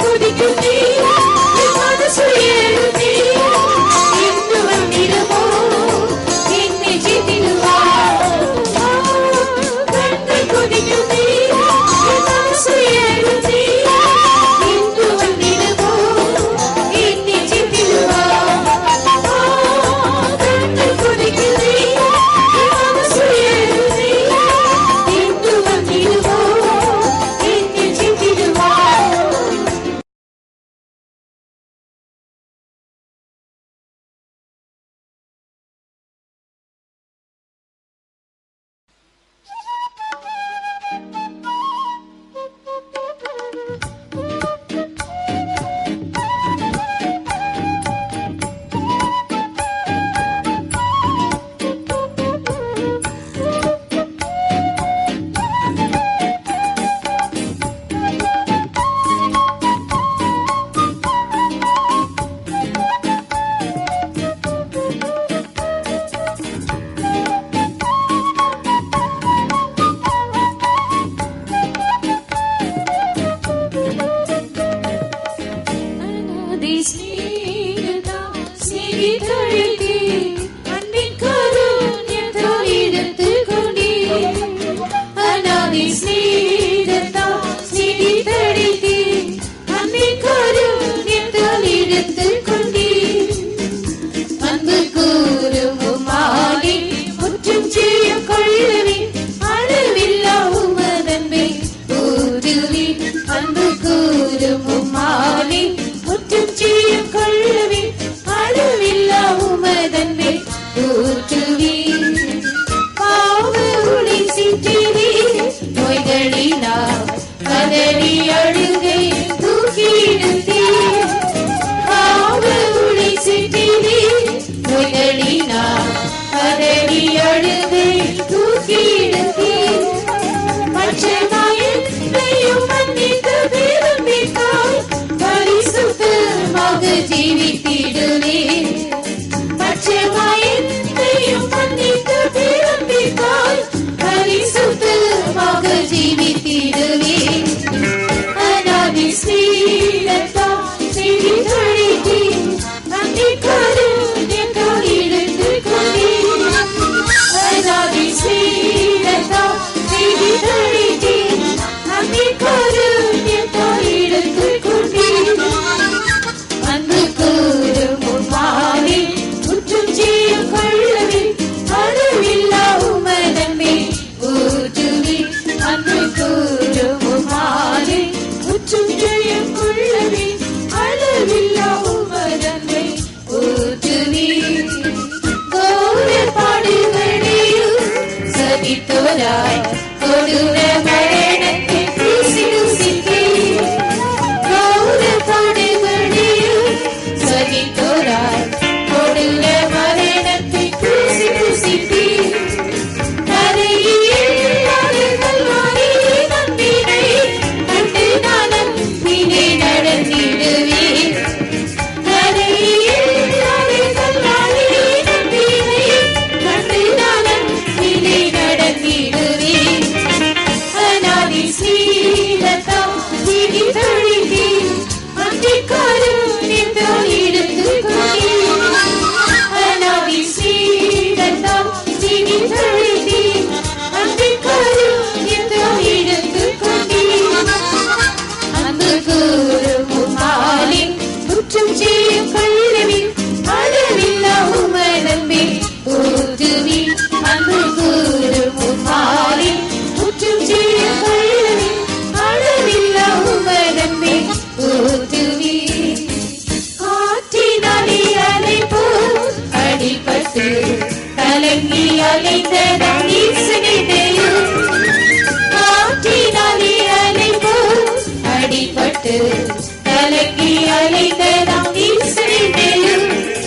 A: பட்டு கலங்கி அலைந்த நாம் ஈஸ்வரின்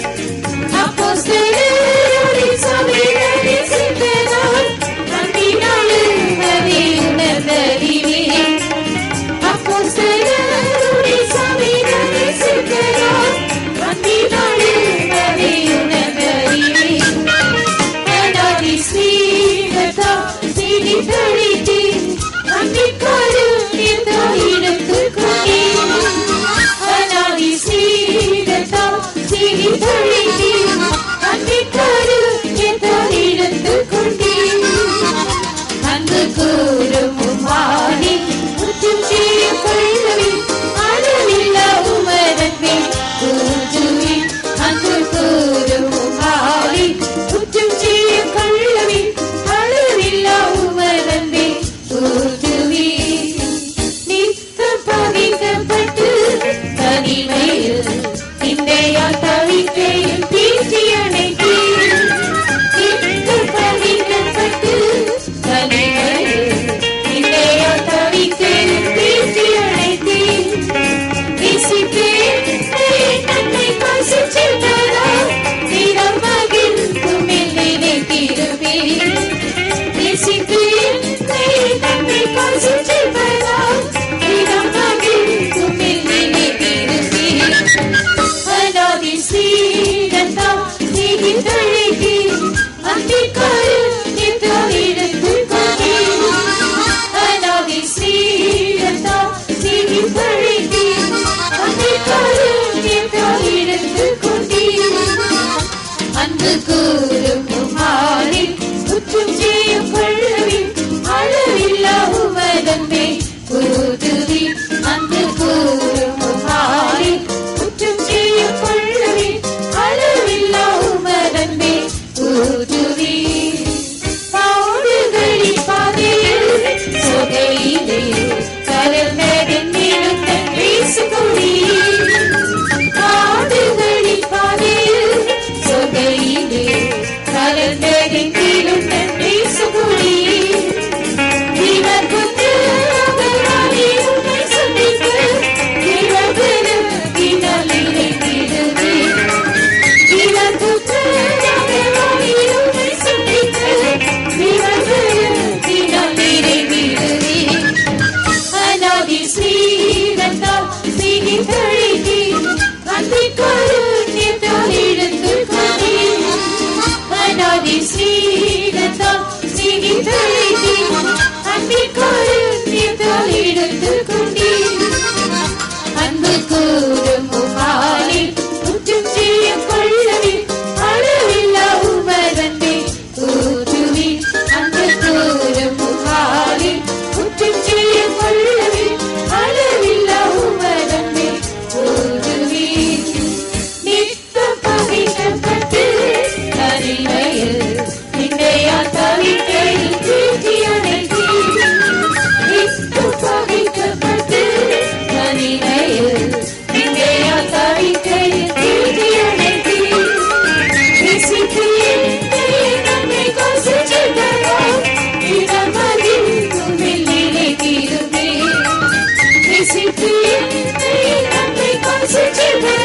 A: அப்போஸ்தலரோடு சபையிலே சேர்ந்ததால் நம்பினாலும் அதை உணர்ந்தறிவேன். அப்போஸ்தலரோடு சபையிலே சேர்ந்ததால் நம்பினாலும் அதை உணர்ந்தறிவேன். அனாதி ஸ்ரீலதா சிரித்தழித்தேன். நம்பிக்காரும் எந்த இடத்துக் கொண்டேன். அனாதி ஸ்ரீலதா சிரித்தழித்தேன். நம்பிக்காரும் எந்த இடத்துக் கொண்டேன். அன்பு கூறும் உம்மானே, முற்றும் செய்யும் கொள்ளவே, அளவில்லா உமதன்பே கூற்றுவேன். அன்பு கூறும் உம்மானே, முற்றும் செய்யும் கொள்ளவே, அளவில்லா உமதன்பே கூற்றுவேன். நித்தம் பகைக்கப்பட்டு தனிமையில் நிந்தையால் தவிக்கையில் தீர்ச்சி அணைத்தேன். நித்தம் பகைக்கப்பட்டு தனிமையில் நிந்தையால் தவிக்கையில் தீர்ச்சி அணைத்தேன். நேசித்தேன், என் தன்னை பசிச்சிட்டதா, நிறம் மகிழ்ந்தும் என்னை நினைத்திருப்பேன். நேசித்தேன், என் தன்னை பசிச்சிட்டதா, நிறம் மகிழ்ந்தும் என்னை நினைத்திருப்பேன். அனாதி ஸ்ரீரந்தா, சிரித்தழைத்தேன். அந்திக்காரில் எந்த இடத்துக் கொண்டேன். அனாதி ஸ்ரீரந்தா, சிரித்தழைத்தேன். அந்திக்காரில் எந்த இடத்துக் கொண்டேன். அன்பு கூறும் உமானே, குற்றம் செய்யும் கொள்ளவே, அளவில்லா உமதன்பே கூறுவே. அன்பு கூறும் உமானே, குற்றம் செய்யும் கொள்ளவே, அளவில்லா உமதன்பே கூறுவே. பாடுகளின் பாதையில் சுகையிலே கலந்ததென்னிருந்த பேசுகொடியே காடுகளின் பாதையில் சொகையிலே கலந்ததெங்கிலும் நன்றி சுகுடியே இவர் கொண்டு அவராலே உன்னை சந்திக்க இவர்களும் இனலிலே திருவே இவர் கொண்டு அவராலே உன்னை சந்திக்க இவர்களும் இனலிலே திருவே அனாதி ஸ்ரீரந்தா சிரித்தழைத்தேன் அந்திக்காருண்யத்தால் எடுத்துக் கொண்டேன் அனாதி ஸ்ரீரந்தா சிரித்தழைத்தேன் அந்திக்காருண்யத்தால் எடுத்துக் கொண்டேன் அன்பு கூறும் உமானே குற்றம் செய்யும் கொள்ளவே அளவில்லா உமதன்பே கூற்றுவே அன்பு கூறும் உமானே குற்றம் செய்யும் கொள்ளவே அளவில்லா உமதன்பே கூற்றுவே நித்தம் பகைக்கப்பட்டு தனிமையில் நின்னையா தவிக்கையில் தீர்த்தி அணைத்தேன் நித்தம் பகைக்கப்பட்டு தனிமையில் நின்னையா தவிக்கையில் தீர்த்தி அணைத்தேன் நேசித்தேன் நம்மை கொசிச்சிட்டதோ இடமதில் தும்பிலே தீருவேன் நேசித்தேன் நம்மை கொசிச்சிட்டதோ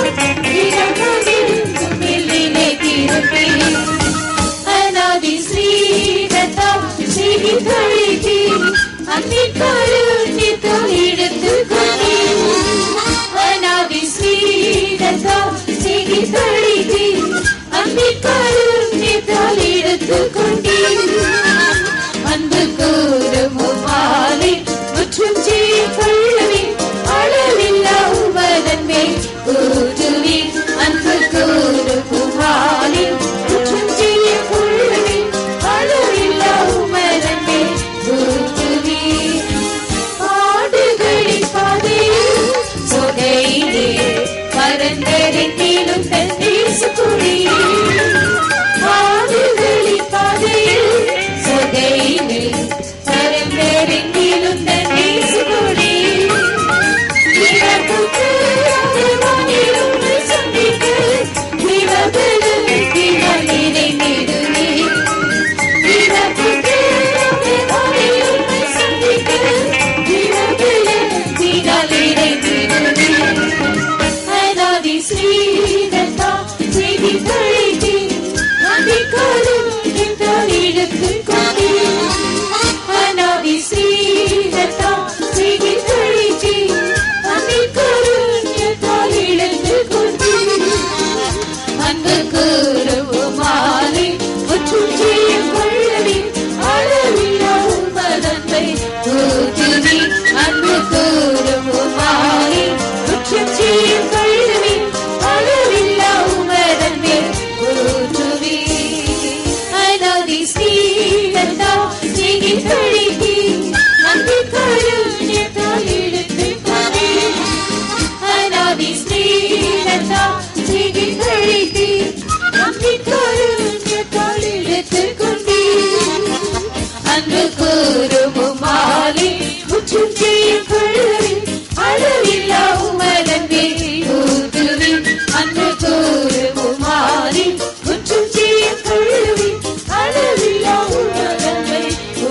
A: இடமதில் தும்பிலே தீருவேன் அனாதி ஸ்ரீரதா சிரித்தழைத்தேன் அன்னிக்காருண்யத்தால் எடுத்துக் கொண்டேன் அனாதி ஸ்ரீரதா சிரித்தழைத்தேன் அன்னிக்காருண்யத்தால் எடுத்துக் கொண்டேன் அன்பு கூறும் உமாலே முற்றும் செய்ய கொள்ளவே அளவில்லா உமதன்மே கூறுவே அன்பு கூறும் உமாலே முற்றும் செய்ய கொள்ளவே அளவில்லா உமதன்மே கூறுவே பாடுகளின் பாதையில் சொகையிலே பரந்தரெங்கிலும் தன் தேசக்குடியே பாடுகளின் பாதையில் சொகையிலே பரந்தரெங்கிலும் தன் தேசக்குடியே இறப்புக்கு அருவானில் உம்மை சந்திக்க இவர்களுக்கு மனிதை நெடுவே இறப்புக்கு அருவானில் உம்மை சந்திக்க இவர்களுக்கு ஸ்ரீரதா செய்தி கழித்து நம்மை கருண்யத்தால் இழுத்துக் கொண்டீர். அன்பு கூறும் மாலை முற்றும் செய்யும் கழுவி அளவில்லா உமதன்பே ஊதுவின் அன்பு கூறும் மாலை முற்றும் செய்யும் கழுவி அளவில்லா உமதன்பை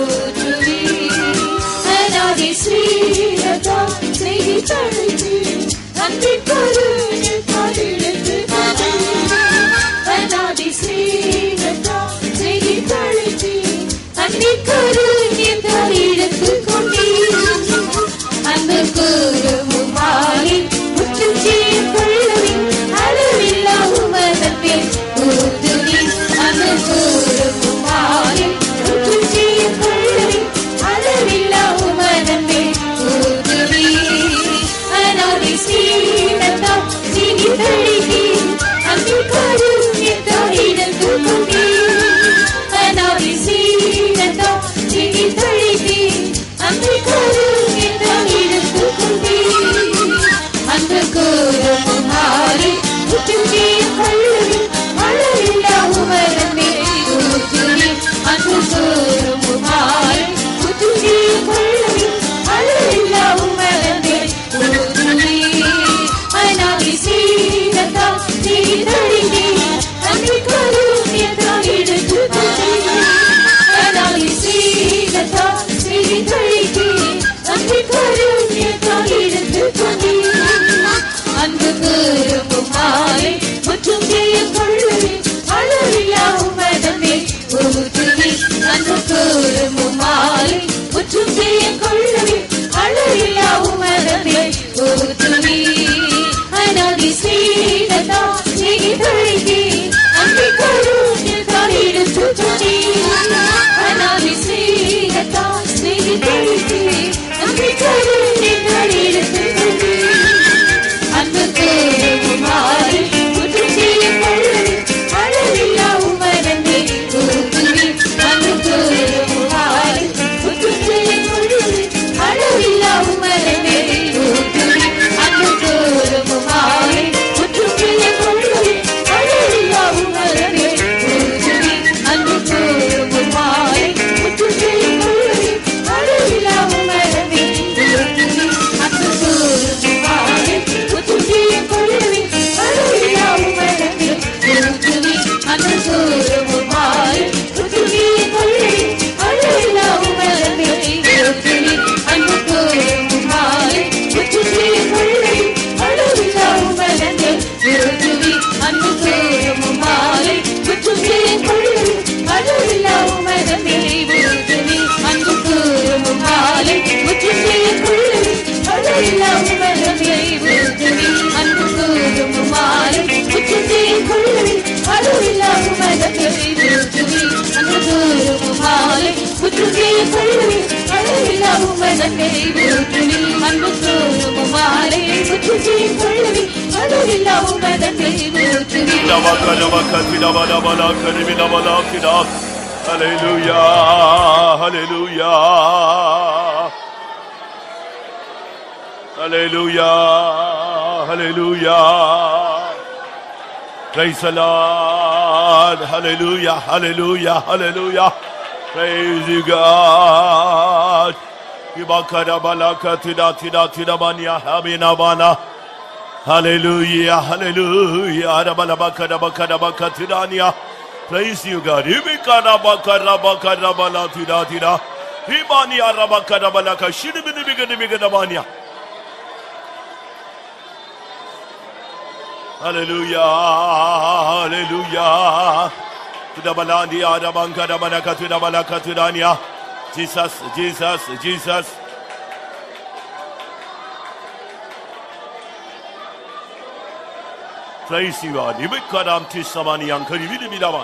A: ஊதுவின் அநாதி ஸ்ரீரதா செய்தி கழித்து நன்றி கருண்யத்தால் இழுத்துக் கொண்டீர். அநாதி ஸ்ரீரதா செய்தி கழித்து நன்றி கருண்யத்தால் இழுத்துக் கொண்டீர். அன்பு கூறும் மாலை முற்றும் செய்யும் கொள்ளுவி அளவில்லா உமதன்பே ஊதுவி அன்பு கூறும் மாலை முற்றும் செய்யும் கொள்ளுவி அளவில்லா உமதன்பே ஊதுவி அநாதி ஸ்ரீரதா செய்தி கழித்து நன்றி கருண்யத்தால் இழுத்துக் கொண்டீர். அநாதி ஸ்ரீரதா செய்தி கழித்து நன்றி கருண்யத்தால் இழுத்துக் கொண்டீர். அன்பு கூறும் மாறி முற்றும் செய்யும் கல்லூரி மழையில்லா உமரமே ஊற்றுவி அன்பு கூறும் மாறி முற்றும் செய்யும் கல்லூரி மழையில்லா உமரமே ஊற்றுவி அநாதி சீரதா சீதழினி நன்றி கருண்யத்தால் இழுத்துக் கொண்டீர். அநாதி சீரதா சீதழினி நன்றி கருண்யத்தால் இழுத்துக் கொண்டீர். அன்பு கூறும் மாலை முற்றும் செய்யும் கொள்ளுவி அளவில்லா உமதமே ஊற்றுவி அன்பு கூறும் மாலை முற்றும் செய்யும் கொள்ளுவி அளவில்லா உமதமே ஊற்றுவி அநாதி ஸ்ரீரதா ஸ்ரீதழிகி அன்பு கருண்யத்தால் இழுத்துக் கொண்டீர். அநாதி ஸ்ரீரதா ஸ்ரீதழிகி அன்பு கருண்யத்தால் இழுத்துக் கொண்டீர். அன்பு கூறும் மாறி முற்றும் செய்யும் கொள்ளுவி அளவில்லா உமதமே ஊற்றுவி அன்பு கூறும் மாறி முற்றும் செய்யும் கொள்ளுவி அளவில்லா உமதமே ஊற்றுவி அன்பு கூறும் மாறி முற்றும் செய்யும் கொள்ளுவி அளவில்லா உமதமே ஊற்றுவி அன்பு கூறும் மாறி முற்றும் செய்யும் கொள்ளுவி அளவில்லா உமதமே ஊற்றுவி அன்பு கூறும் மாறி முற்றும் செய்யும் கொள்ளுவி அளவில்லா உமதமே ஊற்றுவி அன்பு கூறும் மாறி முற்றும் செய்யும் கொள்ளுவி அளவில்லா உமதமே ஊற்றுவி அன்பு கூறும் மாறி முற்றும் செய்யும் கொள்ளுவி அளவில்லா உமதமே ஊற்றுவி அன்பு கூறும் மாறி முற்றும் செய்யும் கொள்ளுவி அளவில்லா உமதமே ஊற்றுவி அன்பு கூறும் மாலை முற்றும் செய்யும் கொள்ளுவி அளவில்லா உமதமே ஊற்றுவி அன்பு கூறும் மாலை முற்றும் செய்யும் கொள்ளுவி அளவில்லா உமதமே ஊற்றுவி அன்பு கூறும் மாலை முற்றும் செய்யும் கொள்ளுவி அளவில்லா உமதமே ஊற்றுவி அன்பு கூறும் மாலை முற்றும் செய்யும் கொள்ளுவி அளவில்லா உமதமே ஊற்றுவி
B: Hallelujah, hallelujah. Hallelujah, hallelujah. Praise the Lord. Hallelujah, hallelujah, hallelujah. Praise you, God. Ibakara balaka tida tida tida banya habina bana. Hallelujah, hallelujah. Arabalabakara bakara bakatirania. Praise you, God. Ibikara bakara bakara bala tida tida. Ibani arabakara balaka shidibini bigani bigana banya. Hallelujah, hallelujah. Tudabalandi arabankara balaka tudabalaka tudania. Jesus, Jesus, Jesus. Praise you, God. Ibikaram tisamani yankari vidi bidavan.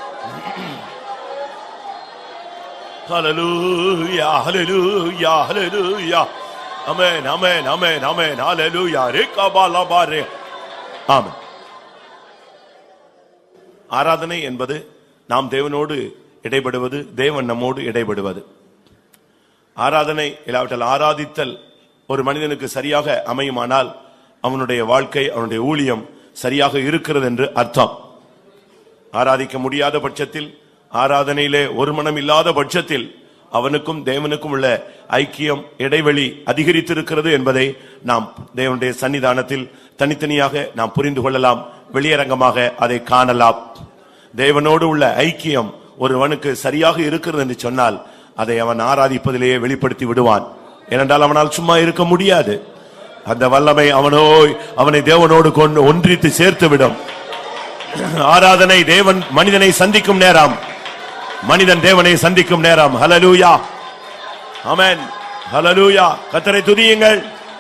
B: Hallelujah, hallelujah, hallelujah. Amen, amen, amen, amen. Hallelujah. Rikabalabare. Amen. ஆராதனை என்பது நாம் தேவனோடு இடைபடுவது தேவன் நம்மோடு இடைபடுவது ஆராதனை இல்லாவிட்டால் ஆராதித்தல் ஒரு மனிதனுக்கு சரியாக அமையுமானால் அவனுடைய வாழ்க்கை அவனுடைய ஊழியம் சரியாக இருக்கிறது என்று அர்த்தம் ஆராதிக்க முடியாத பட்சத்தில் ஆராதனையிலே ஒரு மனம் இல்லாத பட்சத்தில் அவனுக்கும் தேவனுக்கும் உள்ள ஐக்கியம் இடைவெளி அதிகரித்திருக்கிறது என்பதை நாம் தேவனுடைய சன்னிதானத்தில் தனித்தனியாக நாம் புரிந்து கொள்ளலாம் வெளியரங்கமாக அதை காணலாம் தேவனோடு உள்ள ஐக்கியம் ஒருவனுக்கு சரியாக இருக்கிறது என்று சொன்னால் அதை அவன் ஆராதிப்பதிலேயே வெளிப்படுத்தி விடுவான் ஏனென்றால் அவனால் சும்மா இருக்க முடியாது அந்த வல்லமை அவனோ அவனை தேவனோடு கொண்டு ஒன்றித்து சேர்த்து விடும் ஆராதனை தேவன் மனிதனை சந்திக்கும் நேரம் மனிதன் தேவனை சந்திக்கும் நேரம் ஹலலூயா ஆமென் ஹலலூயா கத்தரை துதியுங்கள்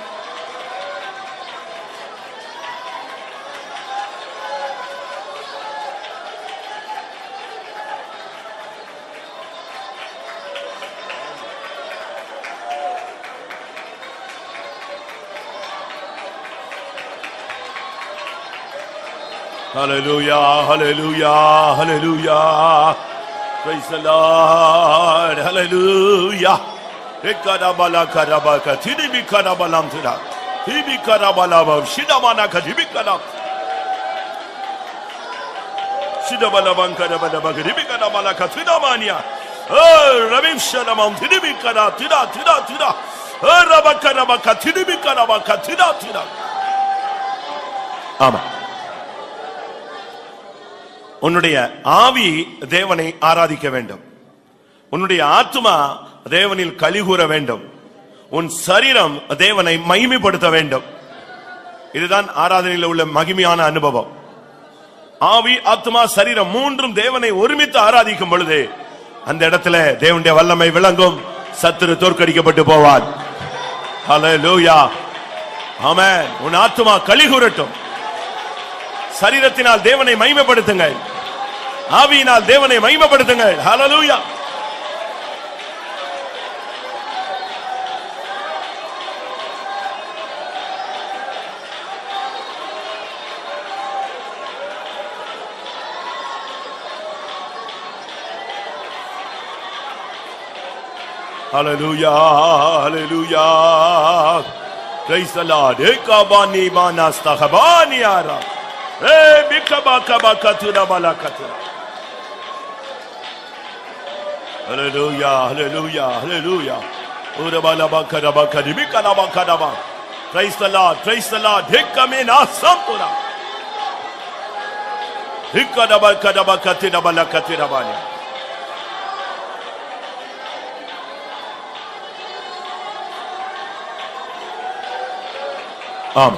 B: Hallelujah, hallelujah, hallelujah. Praise the Lord, hallelujah. Ekadabala kadabaka, tidibi kadabalam tida. Tibi kadabalabam, shidamana kadibi kadab. Shidabalaban kadabalabaga, dibi kadabala katidamania. Oh, Rabim shadamam, tidibi kada, tida, tida, tida. Oh, rabakadabaka, tidibi kadabaka, tida, tida. ஆமா உன்னுடைய ஆவி தேவனை ஆராதிக்க வேண்டும் உன்னுடைய ஆத்மா தேவனில் கலிகூற வேண்டும் உன் சரீரம் தேவனை மகிமைப்படுத்த வேண்டும் இதுதான் ஆராதனையில் உள்ள மகிமையான அனுபவம் ஆவி ஆத்மா சரீரம் மூன்றும் தேவனை ஒருமித்து ஆராதிக்கும் பொழுது அந்த இடத்துல தேவனுடைய வல்லமை விளங்கும் சத்துரு தோற்கடிக்கப்பட்டு போவான் ஹalleluya ஆமென் உன் ஆத்மா கலிகூறட்டும் சரீரத்தினால் தேவனை மகிமைப்படுத்துங்கள் ஆவியினால் தேவனை மகிமைப்படுத்துங்கள் ஹalleluya Hallelujah, hallelujah. Praise the Lord. Ekabani manastaghabani ara. Eh, bikabakabakatura balakatura. Hallelujah, hallelujah, hallelujah. Urabalabakadabakadi, bikadabakadaba. Praise the Lord, praise the Lord. Hikamina sampura. Hikadabakadabakatira balakatira bani. ஆம்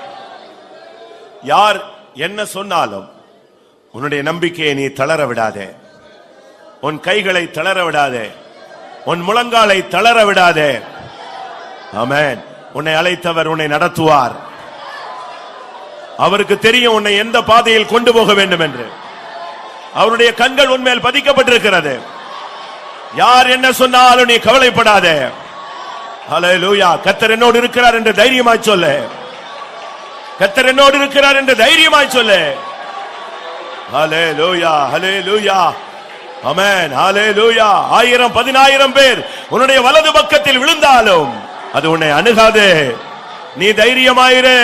B: யார் என்ன சொன்னாலும் உன்னுடைய நம்பிக்கையை நீ தளர விடாதே உன் கைகளை தளர விடாதே உன் முழங்காலை தளர விடாதே ஆமென் உன்னை அழைத்தவர் உன்னை நடத்துவார் அவருக்கு தெரியும் உன்னை எந்த பாதையில் கொண்டு போக வேண்டும் என்று அவருடைய கண்கள் உன்மேல் பதிக்கப்பட்டிருக்கிறது யார் என்ன சொன்னாலும் நீ கவலைப்படாதே ஹalleluya கர்த்தர் என்னோடு இருக்கிறார் என்று தைரியமாய் சொல்லு கர்த்தர் என்னோடு இருக்கிறார் என்று தைரியமாய் சொல்லு ஹalleluya ஹalleluya ஆமென் ஹalleluya ஆயிரம் பதினாயிரம் பேர் உன்னுடைய வலது பக்கத்தில் விழுந்தாலும் அது உன்னை அணுகாது நீ தைரியமாயிரு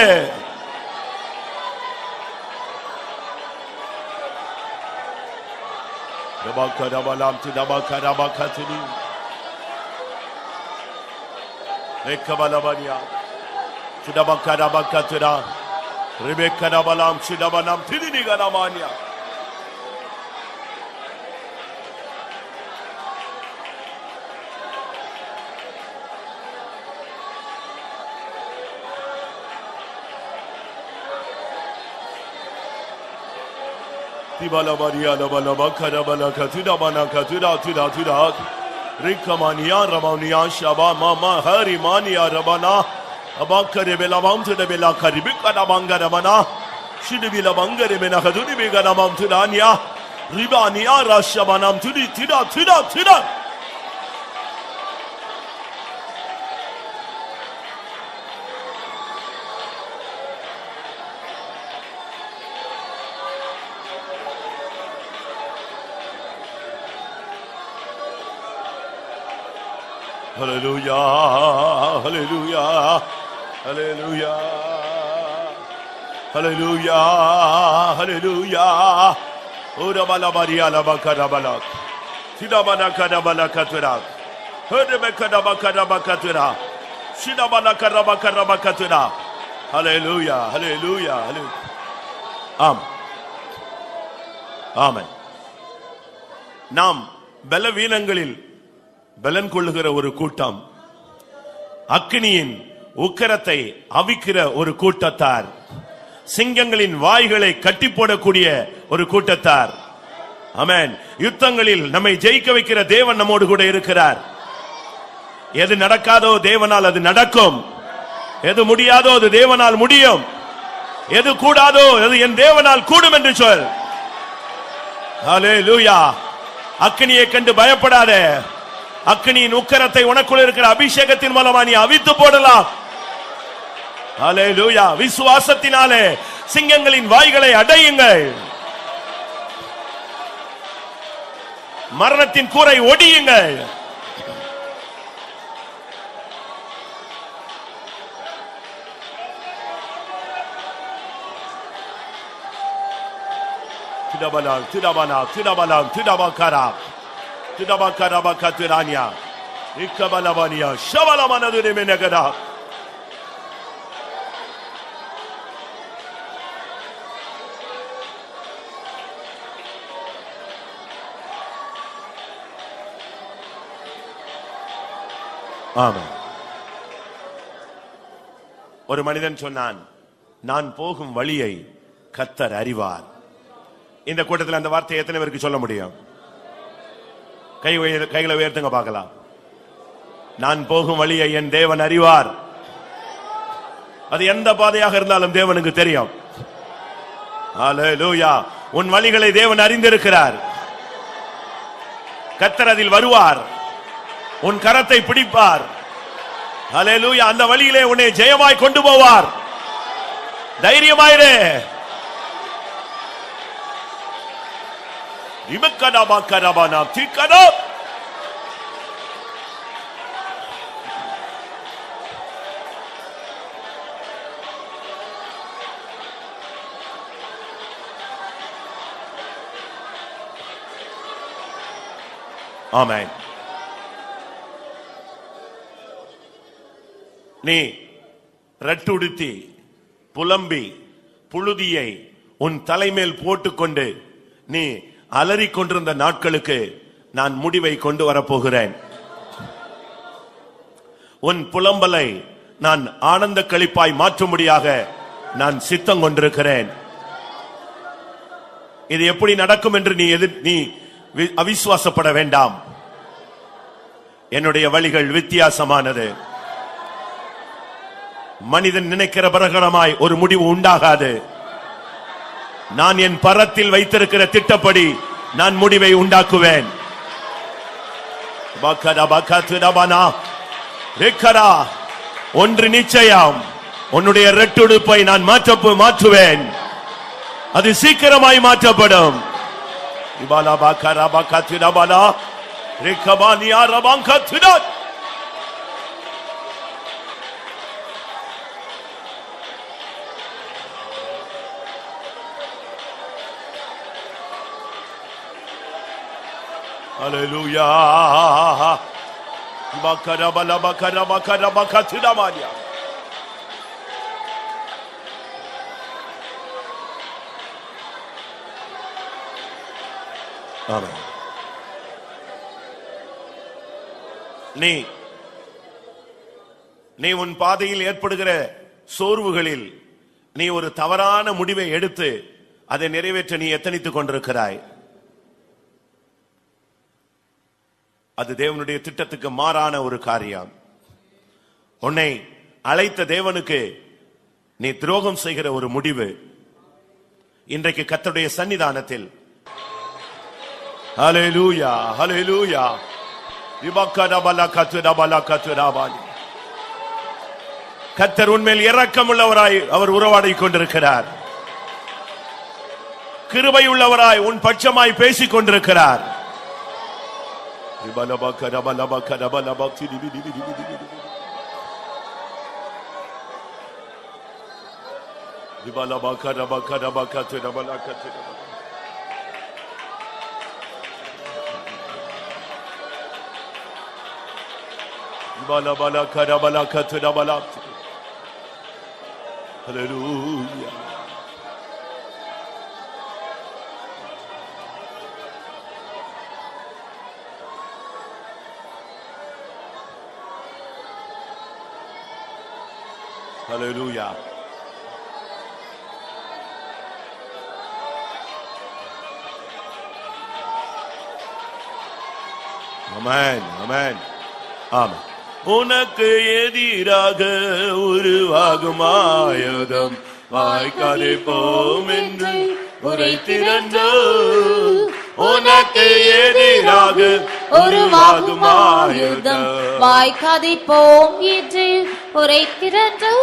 B: ரபகரபலாம் திதபகரபகதினி Ekkabalabania. Shidabakadabakatira. Rebekadabalam Shidabanam Tidiniganamania. Tibalabaria Labalabakadabala Katidabana Katida Tida Tida. Rikamania Ramania Shaba Mama Hari Mania Rabana Abakare Bela Mountain Bela Karibika Namanga Ramana Shidibila Bangare Menahaduni Beganamam Tudania Ribania Rashamanam Tudi Tida Tida Tida Hallelujah, hallelujah, hallelujah. ஹalleluya ஹalleluya ஓரபல மரியால பக்கரபல சிதபன கரபல கத்துரா ஹெடப கரப கரப கத்துரா சிதபன கரப கரப கத்துரா ஹalleluya ஹalleluya ஹalleluya ஆம் ஆமென் நாம் பலவீனங்களில் பலன் கொள்ளுகிற ஒரு கூட்டம் அக்கினியின் உக்கரத்தை அவிக்கிற ஒரு கூட்டத்தார் சிங்கங்களின் வாய்களை கட்டி போடக்கூடிய ஒரு கூட்டத்தார் அமேன் யுத்தங்களில் நம்மை ஜெயிக்க வைக்கிற தேவன் நம்மோடு கூட இருக்கிறார் எது நடக்காதோ தேவனால் அது நடக்கும் எது முடியாதோ அது தேவனால் முடியும் எது கூடாதோ அது என் தேவனால் கூடும் என்று சொல் ஹalleluya அக்கினியை கண்டு பயப்படாத அக்கினியின் உக்கரத்தை உனக்குள் இருக்கிற அபிஷேகத்தின் மூலமா நீ அவித்து போடலாம் ஹalleluya விசுவாசத்தினாலே சிங்கங்களின் வாய்களை அடையுங்கள் மரணத்தின் கூரை ஒடியுங்கள் Tidabalang, tidabalang, tidabalang, tidabakara. Tidabakara bakatiranya. Ikabalabania, shabalamana dunemenegada. ஆமா ஒரு மனிதன் சொன்னான் நான் போகும் வழியை கத்தர் அறிவார் இந்த கூட்டத்தில் அந்த வார்த்தையை எத்தனை பேருக்கு சொல்ல முடியும் கை உயர்- கைகளை உயர்த்துங்க பார்க்கலாம் நான் போகும் வழியை என் தேவன் அறிவார் அது எந்த பாதையாக இருந்தாலும் தேவனுக்கு தெரியும் ஹalleluya உன் வழிகளை தேவன் அறிந்திருக்கிறார் கத்தர் அதில் வருவார் உன் கரத்தை பிடிப்பார் ஹalleluya அந்த வழியிலே உன்னை ஜெயமாய் கொண்டு போவார் தைரியமாயிரு இமக்கடபா கரபானா திக்கடா ஆமென் நீ ரட்டுடுத்தி புலம்பி புழுதியை உன் தலைமேல் போட்டுக்கொண்டு நீ அலறிக் கொண்டிருந்த நாட்களுக்கு நான் முடிவை கொண்டு வரப்போகிறேன் உன் புலம்பலை நான் ஆனந்த களிப்பாய் மாற்றும்படியாக நான் சித்தம் கொண்டிருக்கிறேன் இது எப்படி நடக்கும் என்று நீ எதிர் நீ வி- அவிசுவாசப்பட வேண்டாம் என்னுடைய வழிகள் வித்தியாசமானது மனிதன் நினைக்கிற பிரகாரமாய் ஒரு முடிவு உண்டாகாது நான் என் பரத்தில் வைத்திருக்கிற திட்டப்படி நான் முடிவை உண்டாக்குவேன் பக்கரா பக்கத்துடபனா ரிக்கரா ஒன்று நிச்சயம் உன்னுடைய ரெட்டுடுப்பை நான் மாற்ற மாற்றுவேன் அது சீக்கிரமாய் மாற்றப்படும் இபாலா Baqarah பக்கத்துடபனா ரிக்கபானியா ரபாங்கத்துடா Hallelujah. Bakara bala bakara bakara bakatira mania. Amen. நீ நீ உன் பாதையில் ஏற்படுகிற சோர்வுகளில் நீ ஒரு தவறான முடிவை எடுத்து அதை நிறைவேற்ற நீ எத்தனித்துக் கொண்டிருக்கிறாய் அது தேவனுடைய திட்டத்துக்கு மாறான ஒரு காரியம் உன்னை அழைத்த தேவனுக்கு நீ துரோகம் செய்கிற ஒரு முடிவு இன்றைக்கு கர்த்தருடைய சன்னிதானத்தில் ஹalleluya ஹalleluya இபக்கரபல கத்துரபல கத்துரபாலி கர்த்தர் உன்மேல் இரக்கமுள்ளவராய் அவர் உறவாடிக் கொண்டிருக்கிறார் கிருபை உள்ளவராய் உன் பட்சமாய் பேசிக் கொண்டிருக்கிறார் Hallelujah. Hallelujah. Amen. Amen. Amen. உனக்கு எதிராக உருவாகும் ஆயுதம் வாய்க்காதே போம் என்று உரைத்திரண்டோ உனக்கு எதிராக உருவாகும் ஆயுதம்
A: வாய்க்காதை போம் என்று உரைத்திரண்டோ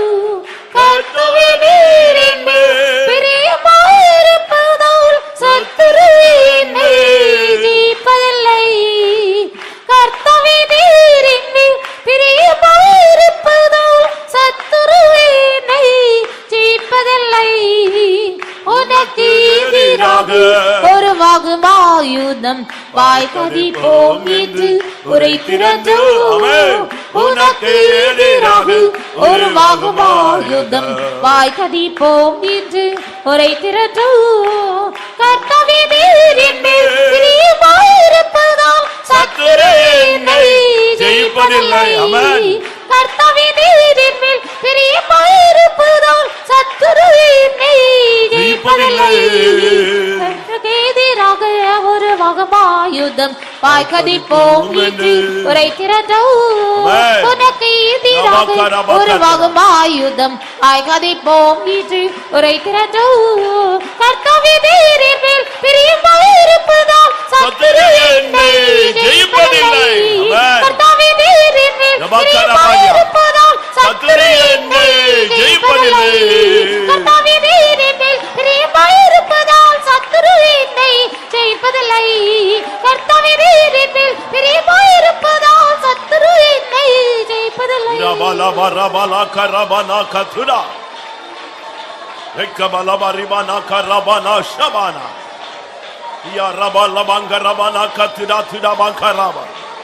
A: பிரியமாயிருப்பதால் சத்துரு என்னை ஜெயிப்பதில்லை கர்த்தவே நீரின் மேல் பிரியமாயிருப்பதால் சத்துரு என்னை ஜெயிப்பதில்லை உனக்கு எதிராக உருவாகும் ஆயுதம் வாய்கதி போம் என்று உரைத்திரண்டோ உனக்கு எதிராக உருவாகும் ஆயுதம் வாய்கதி போம் என்று உரைத்திரண்டோ கர்த்தவே நீரின் மேல் பிரியமாயிருப்பதால் சத்துரு என்னை ஜெயிப்பதில்லை கர்த்தவே நீரின் மேல் பிரியமாயிருப்பதால் சத்துரு என்னை ஜெயிப்பதில்லை கர்த்தருக்கு எதிராக ஒரு வகமாயுதம் வாய்க்கதிப்போம் என்று உரைக்கிறதோ உனக்கு எதிராக ஒரு வகமாயுதம் வாய்க்கதிப்போம் என்று உரைக்கிறதோ கர்த்தவே நீரின் மேல் பிரியமாயிருப்பதால் சத்துரு என்னை ஜெயிப்பதில்லை கர்த்தாவே நீரின் மேல் பிரியமாயிருப்பதால் சத்துரு என்னை ஜெயிப்பதில்லை கர்த்தாவே நீரின் மேல் பிரியமாயிருப்பதால் சத்துரு என்னை ஜெயிப்பதில்லை கர்த்தாவே நீரின் மேல் பிரியமாயிருப்பதால் சத்துரு என்னை ஜெயிப்பதில்லை
B: Rabala barabala karabana katura. Ekabala baribana karabana shabana. Ya rabala banga rabana katura tura bankaraba.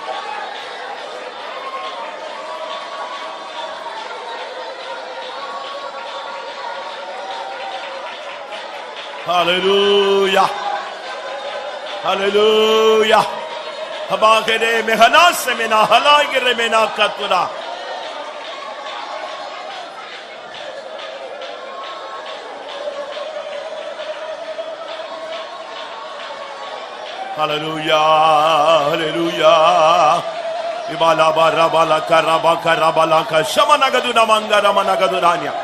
B: Hallelujah. Hallelujah. Habagere mehana semena halagere mena katura. Hallelujah, hallelujah. Ibala bara bala karaba karabala ka shamana gaduna mangara mana gaduranya.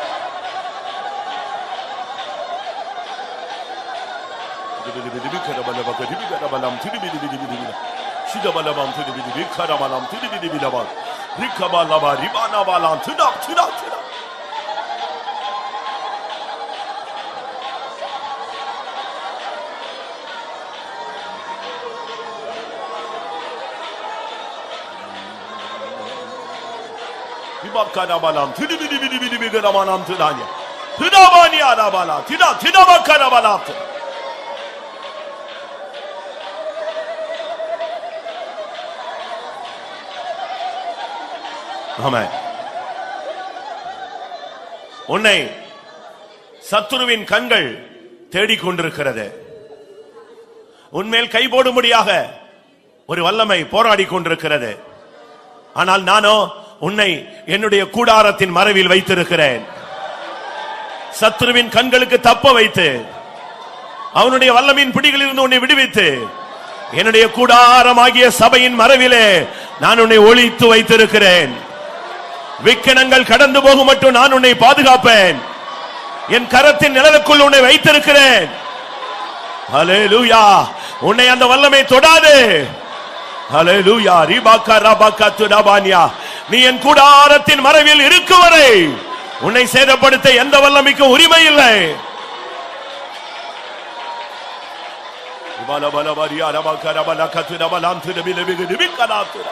B: Karabala baka dibi karabalam tidi bidi bidi bidi bidi. Shida balam tidi bidi bidi karabalam tidi bidi bidi bidi. Rikabala ba ribana balam tudak tudak tudak. Bibakarabalam, tidi bidi bidi bidi bidi karabalam tudanya. Tudabani arabala, tida tida bakarabalam. ஆமென் உன்னை சத்துருவின் கண்கள் தேடிக்கொண்டிருக்கிறது உன்மேல் கை போடும்படியாக ஒரு வல்லமை போராடி கொண்டிருக்கிறது ஆனால் நானோ உன்னை என்னுடைய கூடாரத்தின் மறைவில் வைத்திருக்கிறேன் சத்துருவின் கண்களுக்கு தப்ப வைத்து அவனுடைய வல்லமின் பிடிகளிலிருந்து உன்னை விடுவித்து என்னுடைய கூடாரமாகிய சபையின் மறைவிலே நான் உன்னை ஒளித்து வைத்திருக்கிறேன் விக்கணங்கள் கடந்து போகும் மட்டும் நான் உன்னை பாதுகாப்பேன் என் கரத்தின் நிழலுக்குள் உன்னை வைத்திருக்கிறேன் ஹalleluya உன்னை அந்த வல்லமை தொடாது ஹalleluya ரிபாக்கா ரபாக்கா துடாபானியா நீ என் கூடாரத்தின் மறைவில் இருக்கும் வரை உன்னை சேதப்படுத்த எந்த வல்லமைக்கும் உரிமை இல்லை பல பல வரியா ரபாக்கா ரபலா கத்துடா பலாம் துடபில பிகு டிபிக்கலா துடா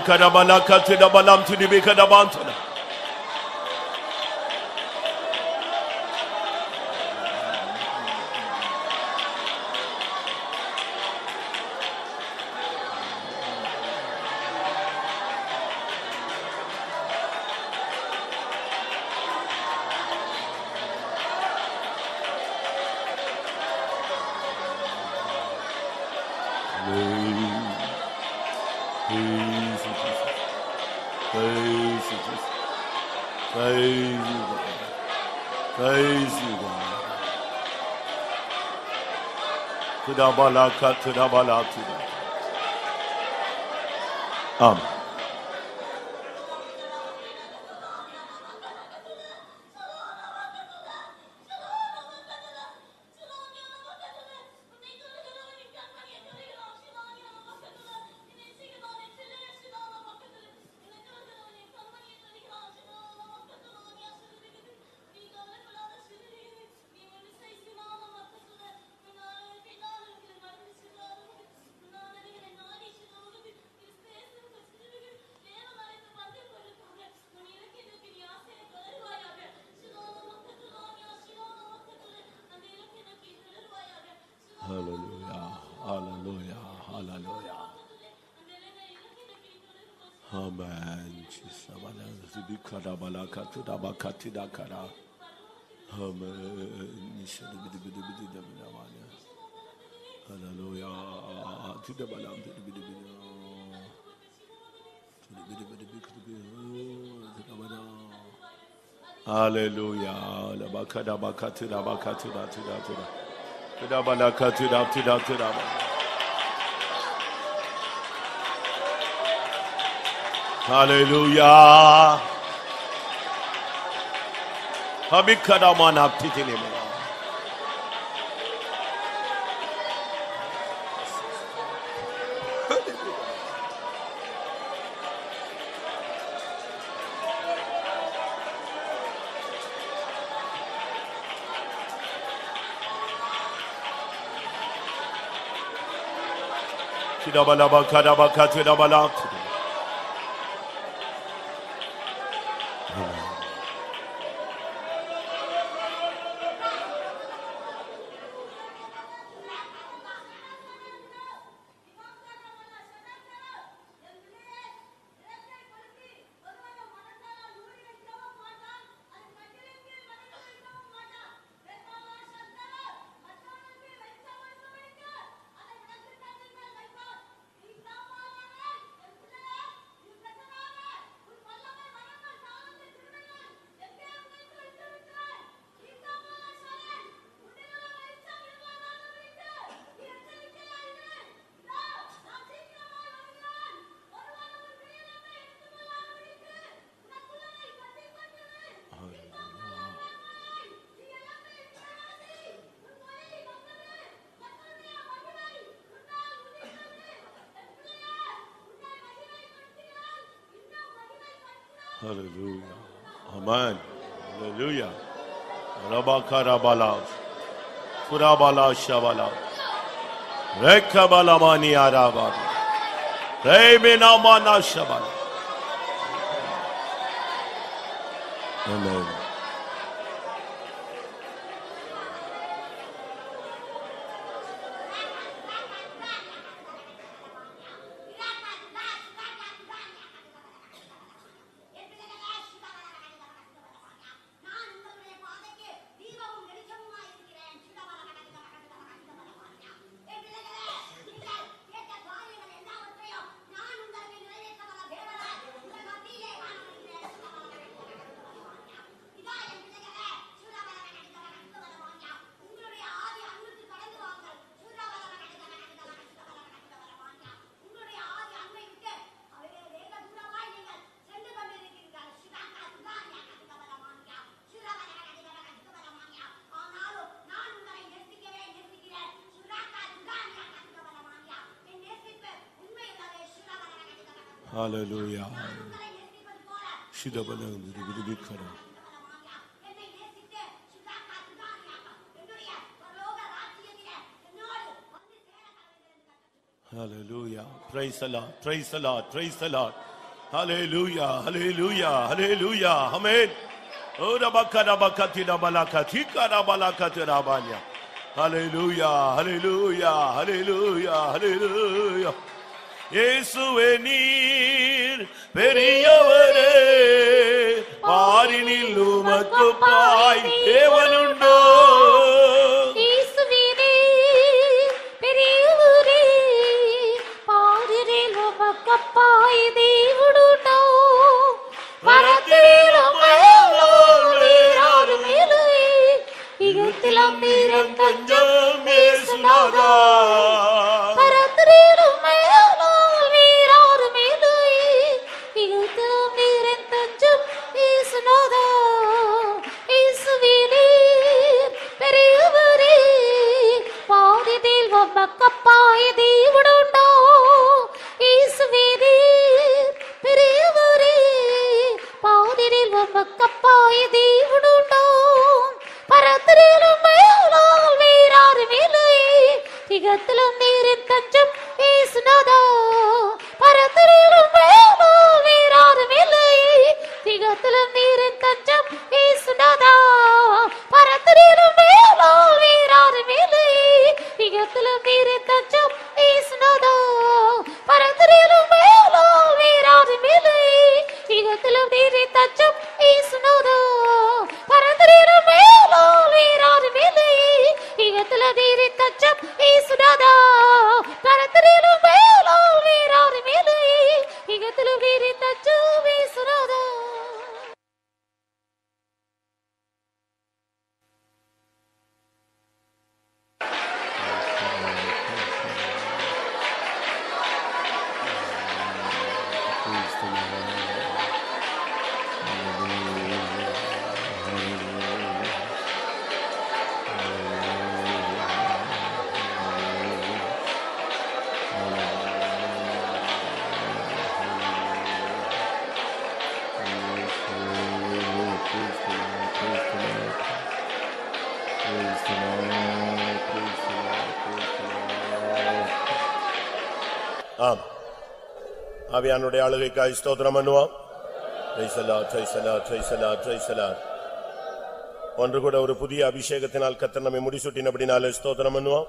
B: karabala katida balam tidi bikada bantana. Praise you, Jesus. Praise you, Jesus. Praise you, God. Praise you, God. Tudabalaka, tudabala, tuda. Amen. Hallelujah. Hallelujah. Hallelujah. Amen. Chisabala, zibikadabalaka, tudabakatidakara. Amen. Nishadibidibidibidibidabana. Hallelujah. Tudabalam, tudibidibidi. Tudibidibidibidibidi. Tudabada. Hallelujah. Labakadabakatidabakatidatudatida. Tudabalakatidatudatidaba. Hallelujah. Habikadamana titilime. Kidabalaba kadabaka tidabala. Hallelujah. Amen. Hallelujah. Rabakarabala. Kurabala Shavala. Rekabalamani Arabad. Reminamana Shabala. Amen. Hallelujah. Shidabala. Vidibikara. Hallelujah. Praise the Lord. Praise the Lord. Praise the Lord. Hallelujah. Hallelujah. Hallelujah. Amen. Ora bakara bakati na balakati kara balakati rabanya. Hallelujah. Hallelujah. Hallelujah. Hallelujah. இயேசுவே நீர் பெரியவரே பாரினில் உமக்கு பாய் தேவனுண்டோ
A: இயேசுவினே, பெரியவரே, பாரினில் உமக்கப்பாய் தேவனுண்டோ. வரத்திலும் மேலோர் வேறாரும் இல்லை. யுகத்திலும் நீரன்
B: கொஞ்சம் இயேசுநாதா
A: பரத்திலும் மேலோர் வேறாரும் இல்லை. யுகத்திலும் நீரன் தஞ்சம் இயேசுநாதா. இயேசுவினே, பெரியவரே, பாரினில் உமக்கப்பாய் தேவனுண்டோ. இயேசுவினே, பெரியவரே, பாரினில் உமக்கப்பாய் தேவனுண்டோ. பரத்திலும் மேலால் வேறாரும் இல்லை. திகத்திலும் நீரின் தஞ்சம் இயேசுநாதா. பரத்திலும் மேலால் வேறாரும் இல்லை. திகத்திலும் நீரின் தஞ்சம் இயேசுநாதா. பரத்திலும் மேலால் வேறாரும் இல்லை. திகத்திலும் நீரின் தஞ்சம் இயேசுநாதா. பரத்திலும் மேலால் வேறாரும் இல்லை. திகத்திலும் நீரின் தஞ்சம் இயேசுநாதா. பரத்திலும் மேலால் வேறாரும் இல்லை. திகத்திலும் நீரின் தஞ்சம் இயேசுநாதா. பரத்திலும் மேலால் வேறாரும் இல்லை. திகத்திலும் நீரின் தஞ்சம் இயேசுநாதா.
B: Praise the Lord. Hallelujah. Hallelujah. ஆம் ஆவியானுடைய ஆளுகைக்காய் ஸ்தோத்திரம் பண்ணுவோம் ட்ரைசலா ட்ரைசலா ட்ரைசலா ட்ரைசலா ஒன்று கூட ஒரு புதிய அபிஷேகத்தினால் கத்தர் நம்மை முடிசூட்டினபடினாலே ஸ்தோத்திரம் பண்ணுவோம்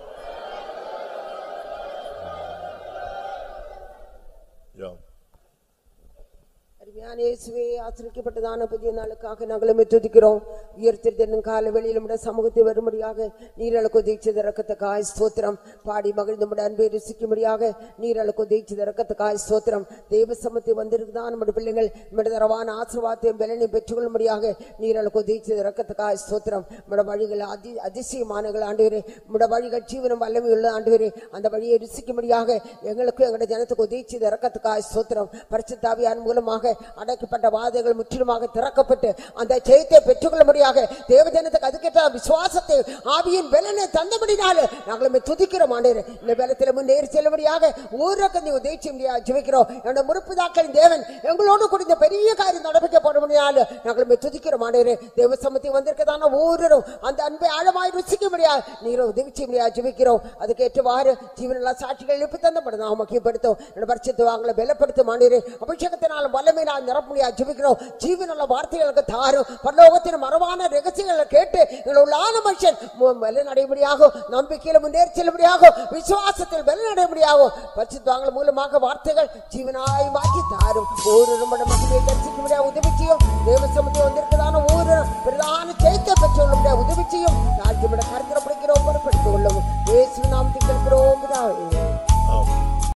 B: ஜெபம்.
C: அருமையான இயேசுவே ஆசிரிக்கப்பட்டதான புதிய நாளுக்காக நாங்களும் துதிக்கிறோம் உயர்த்திருந்த கால வெளியில் நம்முடைய சமூகத்தை வரும்படியாக நீரளுக்கு உதவிச்சது இறக்கத்தக்காய் ஸ்தோத்திரம் பாடி மகிழ்ந்து நம்முடைய அன்பை ருசிக்கும்படியாக நீரளுக்கு உதவிச்சது இறக்கத்தக்காய் ஸ்தோத்திரம் தேவ சமத்தை வந்திருக்குதான் நம்முடைய பிள்ளைகள் நம்முடைய தரவான ஆசீர்வாதத்தையும் பலனை பெற்றுக்கொள்ளும்படியாக நீரளுக்கு உதவிச்சது இறக்கத்தக்காய் ஸ்தோத்திரம் நம்முடைய வழிகள் அதி அதிசயமானங்கள் ஆண்டுவரே நம்முடைய வழிகள் ஜீவனம் வல்லமை உள்ள ஆண்டுவரே அந்த வழியை ருசிக்கும்படியாக எங்களுக்கும் எங்களுடைய ஜனத்துக்கு உதவிச்சது இறக்கத்துக்காய் ஸ்தோத்திரம் பரிசுத்தாவியான் மூலமாக அடைக்கப்பட்ட வாதைகள் முற்றிலுமாக திறக்கப்பட்டு அந்த ஜெயத்தை பெற்றுக்கொள்ளும்படியாக தேவஜனத்துக்கு அதுக்கேற்ற விசுவாசத்தை ஆவியின் பலனை தந்தபடினால நாங்களும் துதிக்கிறோம் ஆண்டவரே இந்த பலத்தில் முன்னேறி செல்லும்படியாக ஊரக்க நீ உதவி செய்ய ஜெபிக்கிறோம் என்னோட முறுப்புதாக்களின் தேவன் எங்களோடு கூட இந்த பெரிய காரியம் நடப்பிக்கப்படும்படினால நாங்களும் துதிக்கிறோம் ஆண்டவரே தேவ சமத்தி வந்திருக்கதான ஒவ்வொருவரும் அந்த அன்பை ஆழமாய் ருசிக்க முடியாது நீரும் உதவி செய்ய முடியாது ஜெபிக்கிறோம் அதுக்கேற்றவாறு ஜீவனெல்லாம் சாட்சிகள் எழுப்பி தந்தப்படும் நாம் முக்கியப்படுத்தும் என்னோட பரிசுத்து வாங்கல பலப்படுத்தும் ஆண்டவரே அபிஷேகத்தினாலும் வல்லமை நான் நிரப்ப முடியாது ஜெபிக்கிறோம் ஜீவனுள்ள வார்த்தைகளுக்கு தாரும் பரலோகத்தின் மரபான ரகசியங்களை கேட்டு எங்களுள்ள ஆன மனுஷன் வெள்ள நடைமுறையாகும் நம்பிக்கையில முன்னேறி செல்லும்படியாகும் விசுவாசத்தில் வெள்ள நடைமுறையாகும் பரிசுத்தாங்கள் மூலமாக வார்த்தைகள் ஜீவனாய் மாற்றி தாரும் ஒரு மட மகிமையை தரிசிக்க முடியாது உதவி செய்யும் தேவ சமூகம் வந்திருக்கிறதான ஒரு பிரதான ஜெயத்தை பெற்றுள்ள முடியாது உதவி செய்யும் தாழ்த்தி விட கருத்தில் பிடிக்கிறோம் பொறுப்படுத்திக் கொள்ளவும் இயேசு நாமத்துக்கு